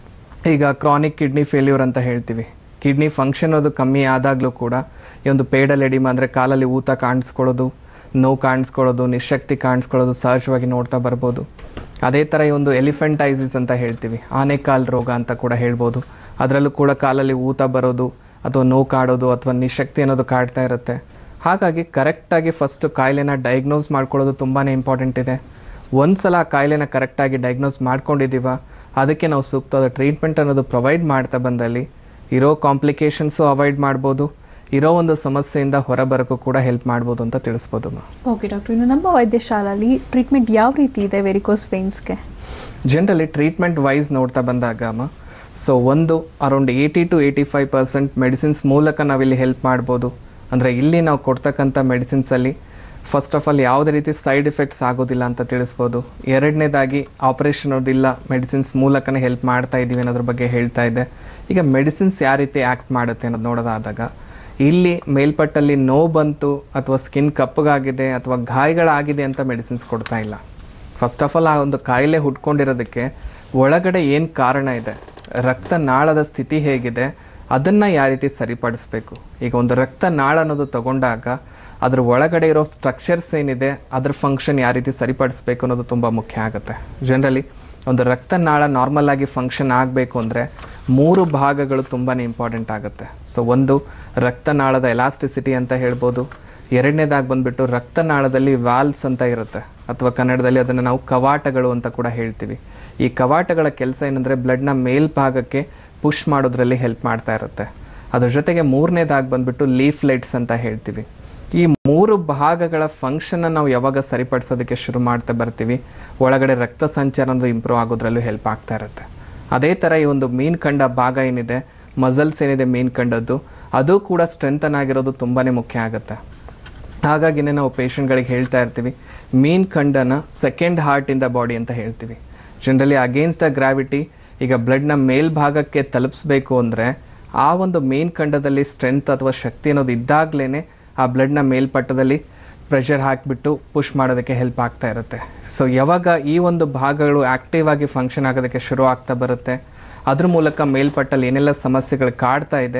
ಈಗ ಕ್ರಾನಿಕ್ ಕಿಡ್ನಿ ಫೇಲ್ಯೂರ್ ಅಂತ ಹೇಳ್ತೀವಿ ಕಿಡ್ನಿ ಫಂಕ್ಷನ್ ಅದು ಕಮ್ಮಿ ಆದಾಗಲೂ ಕೂಡ ಈ ಒಂದು ಪೇಡಲ್ ಎಡಿಮ ಅಂದರೆ ಕಾಲಲ್ಲಿ ಊತ ಕಾಣಿಸ್ಕೊಳ್ಳೋದು ನೋವು ಕಾಣಿಸ್ಕೊಳ್ಳೋದು ನಿಶಕ್ತಿ ಕಾಣಿಸ್ಕೊಳ್ಳೋದು ಸಹಜವಾಗಿ ನೋಡ್ತಾ ಬರ್ಬೋದು ಅದೇ ಥರ ಈ ಒಂದು ಎಲಿಫೆಂಟೈಸಿಸ್ ಅಂತ ಹೇಳ್ತೀವಿ ಆನೆಕಾಲ್ ರೋಗ ಅಂತ ಕೂಡ ಹೇಳ್ಬೋದು ಅದರಲ್ಲೂ ಕೂಡ ಕಾಲಲ್ಲಿ ಊತ ಬರೋದು ಅಥವಾ ನೋವು ಕಾಡೋದು ಅಥವಾ ನಿಶಕ್ತಿ ಅನ್ನೋದು ಕಾಡ್ತಾ ಇರುತ್ತೆ ಹಾಗಾಗಿ ಕರೆಕ್ಟಾಗಿ ಫಸ್ಟ್ ಕಾಯಿಲೆನ ಡಯಾಗ್ನೋಸ್ ಮಾಡ್ಕೊಳ್ಳೋದು ತುಂಬಾ ಇಂಪಾರ್ಟೆಂಟ್ ಇದೆ ಒಂದ್ಸಲ ಆ ಕಾಯಿಲೆನ ಕರೆಕ್ಟಾಗಿ ಡಯಾಗ್ನೋಸ್ ಮಾಡ್ಕೊಂಡಿದ್ದೀವ ಅದಕ್ಕೆ ನಾವು ಸೂಕ್ತವಾದ ಟ್ರೀಟ್ಮೆಂಟ್ ಅನ್ನೋದು ಪ್ರೊವೈಡ್ ಮಾಡ್ತಾ ಬಂದಲ್ಲಿ ಇರೋ ಕಾಂಪ್ಲಿಕೇಶನ್ಸು ಅವಾಯ್ಡ್ ಮಾಡ್ಬೋದು ಇರೋ ಒಂದು ಸಮಸ್ಯೆಯಿಂದ ಹೊರಬರೋಕ್ಕೂ ಕೂಡ ಹೆಲ್ಪ್ ಮಾಡ್ಬೋದು ಅಂತ ತಿಳಿಸ್ಬೋದು ಮಾ ಓಕೆ ಡಾಕ್ಟರ್ ಇನ್ನು ನಮ್ಮ ವೈದ್ಯಶಾಲೆಯಲ್ಲಿ ಟ್ರೀಟ್ಮೆಂಟ್ ಯಾವ ರೀತಿ ಇದೆ ವೆರಿಕೋಸ್ ವೇನ್ಸ್ಗೆ ಜನರಲಿ ಟ್ರೀಟ್ಮೆಂಟ್ ವೈಸ್ ನೋಡ್ತಾ ಬಂದಾಗ ಅಮ್ಮ ಸೊ ಒಂದು around eighty to eighty five percent medicines ಮೂಲಕ ನಾವಿಲ್ಲಿ ಹೆಲ್ಪ್ ಮಾಡ್ಬೋದು ಅಂದರೆ ಇಲ್ಲಿ ನಾವು ಕೊಡ್ತಕ್ಕಂಥ ಮೆಡಿಸಿನ್ಸಲ್ಲಿ ಫಸ್ಟ್ ಆಫ್ ಆಲ್ ಯಾವುದೇ ರೀತಿ ಸೈಡ್ ಎಫೆಕ್ಟ್ಸ್ ಆಗೋದಿಲ್ಲ ಅಂತ ತಿಳಿಸ್ಬೋದು ಎರಡನೇದಾಗಿ ಆಪರೇಷನ್ ಇಲ್ಲ ಮೆಡಿಸಿನ್ಸ್ ಮೂಲಕನೇ ಹೆಲ್ಪ್ ಮಾಡ್ತಾ ಇದ್ದೀವಿ ಅನ್ನೋದ್ರ ಬಗ್ಗೆ ಹೇಳ್ತಾ ಇದ್ದೆ ಈಗ ಮೆಡಿಸಿನ್ಸ್ ಯಾವ ರೀತಿ ಆ್ಯಕ್ಟ್ ಮಾಡುತ್ತೆ ಅನ್ನೋದು ನೋಡೋದಾದಾಗ ಇಲ್ಲಿ ಮೇಲ್ಪಟ್ಟಲ್ಲಿ ನೋವು ಬಂತು ಅಥವಾ ಸ್ಕಿನ್ ಕಪ್ಪಗಾಗಿದೆ ಅಥವಾ ಗಾಯಗಳಾಗಿದೆ ಅಂತ ಮೆಡಿಸಿನ್ಸ್ ಕೊಡ್ತಾ ಇಲ್ಲ ಫಸ್ಟ್ ಆಫ್ ಆಲ್ ಆ ಒಂದು ಕಾಯಿಲೆ ಹುಟ್ಕೊಂಡಿರೋದಕ್ಕೆ ಒಳಗಡೆ ಏನು ಕಾರಣ ಇದೆ ರಕ್ತನಾಳದ ಸ್ಥಿತಿ ಹೇಗಿದೆ ಅದನ್ನ ಯಾವ ರೀತಿ ಸರಿಪಡಿಸ್ಬೇಕು ಈಗ ಒಂದು ರಕ್ತನಾಳ ಅನ್ನೋದು ತಗೊಂಡಾಗ ಅದ್ರ ಒಳಗಡೆ ಇರೋ ಸ್ಟ್ರಕ್ಚರ್ಸ್ ಏನಿದೆ ಅದ್ರ ಫಂಕ್ಷನ್ ಯಾವ ರೀತಿ ಸರಿಪಡಿಸ್ಬೇಕು ಅನ್ನೋದು ತುಂಬ ಮುಖ್ಯ ಆಗುತ್ತೆ ಜನರಲಿ ಒಂದು ರಕ್ತನಾಳ ನಾರ್ಮಲ್ ಆಗಿ ಫಂಕ್ಷನ್ ಆಗಬೇಕು ಅಂದರೆ ಮೂರು ಭಾಗಗಳು ತುಂಬಾ ಇಂಪಾರ್ಟೆಂಟ್ ಆಗುತ್ತೆ ಸೊ ಒಂದು ರಕ್ತನಾಳದ ಎಲಾಸ್ಟಿಸಿಟಿ ಅಂತ ಹೇಳ್ಬೋದು ಎರಡನೇದಾಗಿ ಬಂದ್ಬಿಟ್ಟು ರಕ್ತನಾಳದಲ್ಲಿ ವಾಲ್ವ್ಸ್ ಅಂತ ಇರುತ್ತೆ ಅಥವಾ ಕನ್ನಡದಲ್ಲಿ ಅದನ್ನು ನಾವು ಕವಾಟಗಳು ಅಂತ ಕೂಡ ಹೇಳ್ತೀವಿ ಈ ಕವಾಟಗಳ ಕೆಲಸ ಏನಂದರೆ ಬ್ಲಡ್ನ ಮೇಲ್ಭಾಗಕ್ಕೆ ಪುಷ್ ಮಾಡೋದ್ರಲ್ಲಿ ಹೆಲ್ಪ್ ಮಾಡ್ತಾ ಇರುತ್ತೆ ಅದ್ರ ಜೊತೆಗೆ ಮೂರನೇದಾಗಿ ಬಂದ್ಬಿಟ್ಟು ಲೀಫ್ಲೆಟ್ಸ್ ಅಂತ ಹೇಳ್ತೀವಿ ಈ ಮೂರು ಭಾಗಗಳ ಫಂಕ್ಷನ್ ನಾವು ಯಾವಾಗ ಸರಿಪಡಿಸೋದಕ್ಕೆ ಶುರು ಮಾಡ್ತಾ ಬರ್ತೀವಿ ಒಳಗಡೆ ರಕ್ತ ಸಂಚಾರ ಒಂದು ಇಂಪ್ರೂವ್ ಆಗೋದ್ರಲ್ಲೂ ಹೆಲ್ಪ್ ಆಗ್ತಾ ಇರುತ್ತೆ ಅದೇ ಥರ ಈ ಒಂದು ಮೀನ್ ಕಂಡ ಭಾಗ ಏನಿದೆ ಮಸಲ್ಸ್ ಏನಿದೆ ಮೀನ್ ಕಂಡದ್ದು ಅದು ಕೂಡ ಸ್ಟ್ರೆಂಥನ್ ಆಗಿರೋದು ತುಂಬಾನೇ ಮುಖ್ಯ ಆಗುತ್ತೆ ಹಾಗಾಗಿನೇ ನಾವು ಪೇಷಂಟ್ಗಳಿಗೆ ಹೇಳ್ತಾ ಇರ್ತೀವಿ ಮೀನ್ ಖಂಡನ second heart in the body ಅಂತ ಹೇಳ್ತೀವಿ ಜನರಲಿ ಅಗೇನ್ಸ್ಟ್ ದ ಗ್ರಾವಿಟಿ ಈಗ ಬ್ಲಡ್ನ ಮೇಲ್ಭಾಗಕ್ಕೆ ತಲುಪಿಸ್ಬೇಕು ಅಂದರೆ ಆ ಒಂದು ಮೇನ್ ಖಂಡದಲ್ಲಿ ಸ್ಟ್ರೆಂತ್ ಅಥವಾ ಶಕ್ತಿ ಅನ್ನೋದು ಇದ್ದಾಗಲೇ ಆ ಬ್ಲಡ್ನ ಮೇಲ್ಪಟ್ಟದಲ್ಲಿ ಪ್ರೆಷರ್ ಹಾಕಿಬಿಟ್ಟು ಪುಷ್ ಮಾಡೋದಕ್ಕೆ ಹೆಲ್ಪ್ ಆಗ್ತಾ ಇರುತ್ತೆ ಸೊ ಯಾವಾಗ ಈ ಒಂದು ಭಾಗಗಳು ಆಕ್ಟಿವ್ ಆಗಿ ಫಂಕ್ಷನ್ ಆಗೋದಕ್ಕೆ ಶುರು ಆಗ್ತಾ ಬರುತ್ತೆ ಅದ್ರ ಮೂಲಕ ಮೇಲ್ಪಟ್ಟಲ್ಲಿ ಏನೆಲ್ಲ ಸಮಸ್ಯೆಗಳು ಕಾಡ್ತಾ ಇದೆ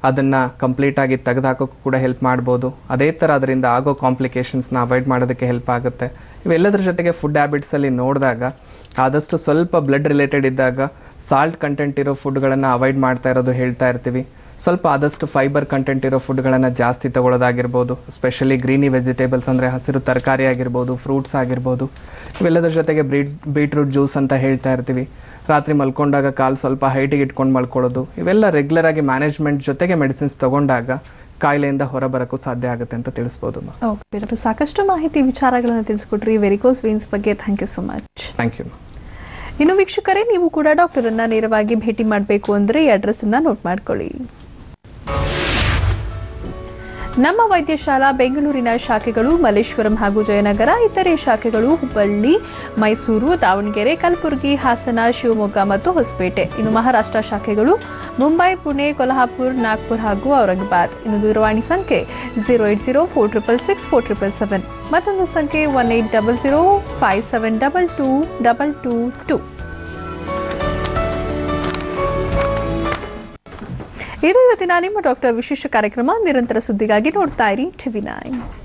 ಅದನ್ನು ಕಂಪ್ಲೀಟಾಗಿ ತೆಗೆದುಹಾಕೋಕ್ಕೂ ಕೂಡ ಹೆಲ್ಪ್ ಮಾಡ್ಬೋದು ಅದೇ ಥರ ಅದರಿಂದ ಆಗೋ ಕಾಂಪ್ಲಿಕೇಶನ್ಸ್ನ ಅವಾಯ್ಡ್ ಮಾಡೋದಕ್ಕೆ ಹೆಲ್ಪ್ ಆಗುತ್ತೆ ಇವೆಲ್ಲದರ ಜೊತೆಗೆ ಫುಡ್ ಹ್ಯಾಬಿಟ್ಸಲ್ಲಿ ನೋಡಿದಾಗ ಆದಷ್ಟು ಸ್ವಲ್ಪ ಬ್ಲಡ್ ರಿಲೇಟೆಡ್ ಇದ್ದಾಗ ಸಾಲ್ಟ್ ಕಂಟೆಂಟ್ ಇರೋ ಫುಡ್ಗಳನ್ನು ಅವಾಯ್ಡ್ ಮಾಡ್ತಾ ಇರೋದು ಹೇಳ್ತಾ ಇರ್ತೀವಿ ಸ್ವಲ್ಪ ಆದಷ್ಟು ಫೈಬರ್ ಕಂಟೆಂಟ್ ಇರೋ ಫುಡ್ಗಳನ್ನು ಜಾಸ್ತಿ ತಗೊಳ್ಳೋದಾಗಿರ್ಬೋದು ಸ್ಪೆಷಲಿ ಗ್ರೀನಿ ವೆಜಿಟೇಬಲ್ಸ್ ಅಂದರೆ ಹಸಿರು ತರಕಾರಿ ಆಗಿರ್ಬೋದು ಫ್ರೂಟ್ಸ್ ಆಗಿರ್ಬೋದು ಇವೆಲ್ಲದರ ಜೊತೆಗೆ ಬ್ರೀಟ್ ಬೀಟ್ರೂಟ್ ಜ್ಯೂಸ್ ಅಂತ ಹೇಳ್ತಾ ಇರ್ತೀವಿ ರಾತ್ರಿ ಮಲ್ಕೊಂಡಾಗ ಕಾಲು ಸ್ವಲ್ಪ ಹೈಟಿಗೆ ಇಟ್ಕೊಂಡು ಮಲ್ಕೊಳ್ಳೋದು ಇವೆಲ್ಲ ರೆಗ್ಯುಲರ್ ಆಗಿ ಮ್ಯಾನೇಜ್ಮೆಂಟ್ ಜೊತೆಗೆ ಮೆಡಿಸಿನ್ಸ್ ತಗೊಂಡಾಗ ಕಾಯಿಲೆಯಿಂದ ಹೊರಬರೋಕ್ಕೂ ಸಾಧ್ಯ ಆಗುತ್ತೆ ಅಂತ ತಿಳಿಸ್ಬೋದು ಮಾ ಓಕೆ ಡಾಕ್ಟರ್ ಸಾಕಷ್ಟು ಮಾಹಿತಿ ವಿಚಾರಗಳನ್ನು ತಿಳಿಸ್ಕೊಟ್ರಿ ವೆರಿಕೋಸ್ ವೀನ್ಸ್ ಬಗ್ಗೆ thank you so much thank you ಇನ್ನು ವೀಕ್ಷಕರೇ ನೀವು ಕೂಡ ಡಾಕ್ಟರ್ ಅನ್ನ ನೇರವಾಗಿ ಭೇಟಿ ಮಾಡಬೇಕು ಅಂದ್ರೆ ಈ ಅಡ್ರೆಸ್ ಅನ್ನ ನೋಟ್ ಮಾಡ್ಕೊಳ್ಳಿ ನಮ್ಮ ವೈದ್ಯಶಾಲಾ ಬೆಂಗಳೂರಿನ ಶಾಖೆಗಳು ಮಲ್ಲೇಶ್ವರಂ ಹಾಗೂ ಜಯನಗರ ಇತರೆ ಶಾಖೆಗಳು ಹುಬ್ಬಳ್ಳಿ ಮೈಸೂರು ದಾವಣಗೆರೆ ಕಲಬುರಗಿ ಹಾಸನ ಶಿವಮೊಗ್ಗ ಮತ್ತು ಹೊಸಪೇಟೆ ಇನ್ನು ಮಹಾರಾಷ್ಟ್ರ ಶಾಖೆಗಳು ಮುಂಬೈ ಪುಣೆ ಕೊಲ್ಹಾಪುರ್ ನಾಗ್ಪುರ್ ಹಾಗೂ ಔರಂಗಾಬಾದ್ ಇನ್ನು ದೂರವಾಣಿ ಸಂಖ್ಯೆ zero eight zero four triple six four triple seven ಮತ್ತೊಂದು ಸಂಖ್ಯೆ one eight double zero five seven double two double two two ಇದು ಇವತ್ತಿನ ನಿಮ್ಮ ಡಾಕ್ಟರ್ ವಿಶೇಷ ಕಾರ್ಯಕ್ರಮ ನಿರಂತರ ಸುದ್ದಿಗಾಗಿ ನೋಡ್ತಾ ಇರಿ ಟಿವಿ ನೈನ್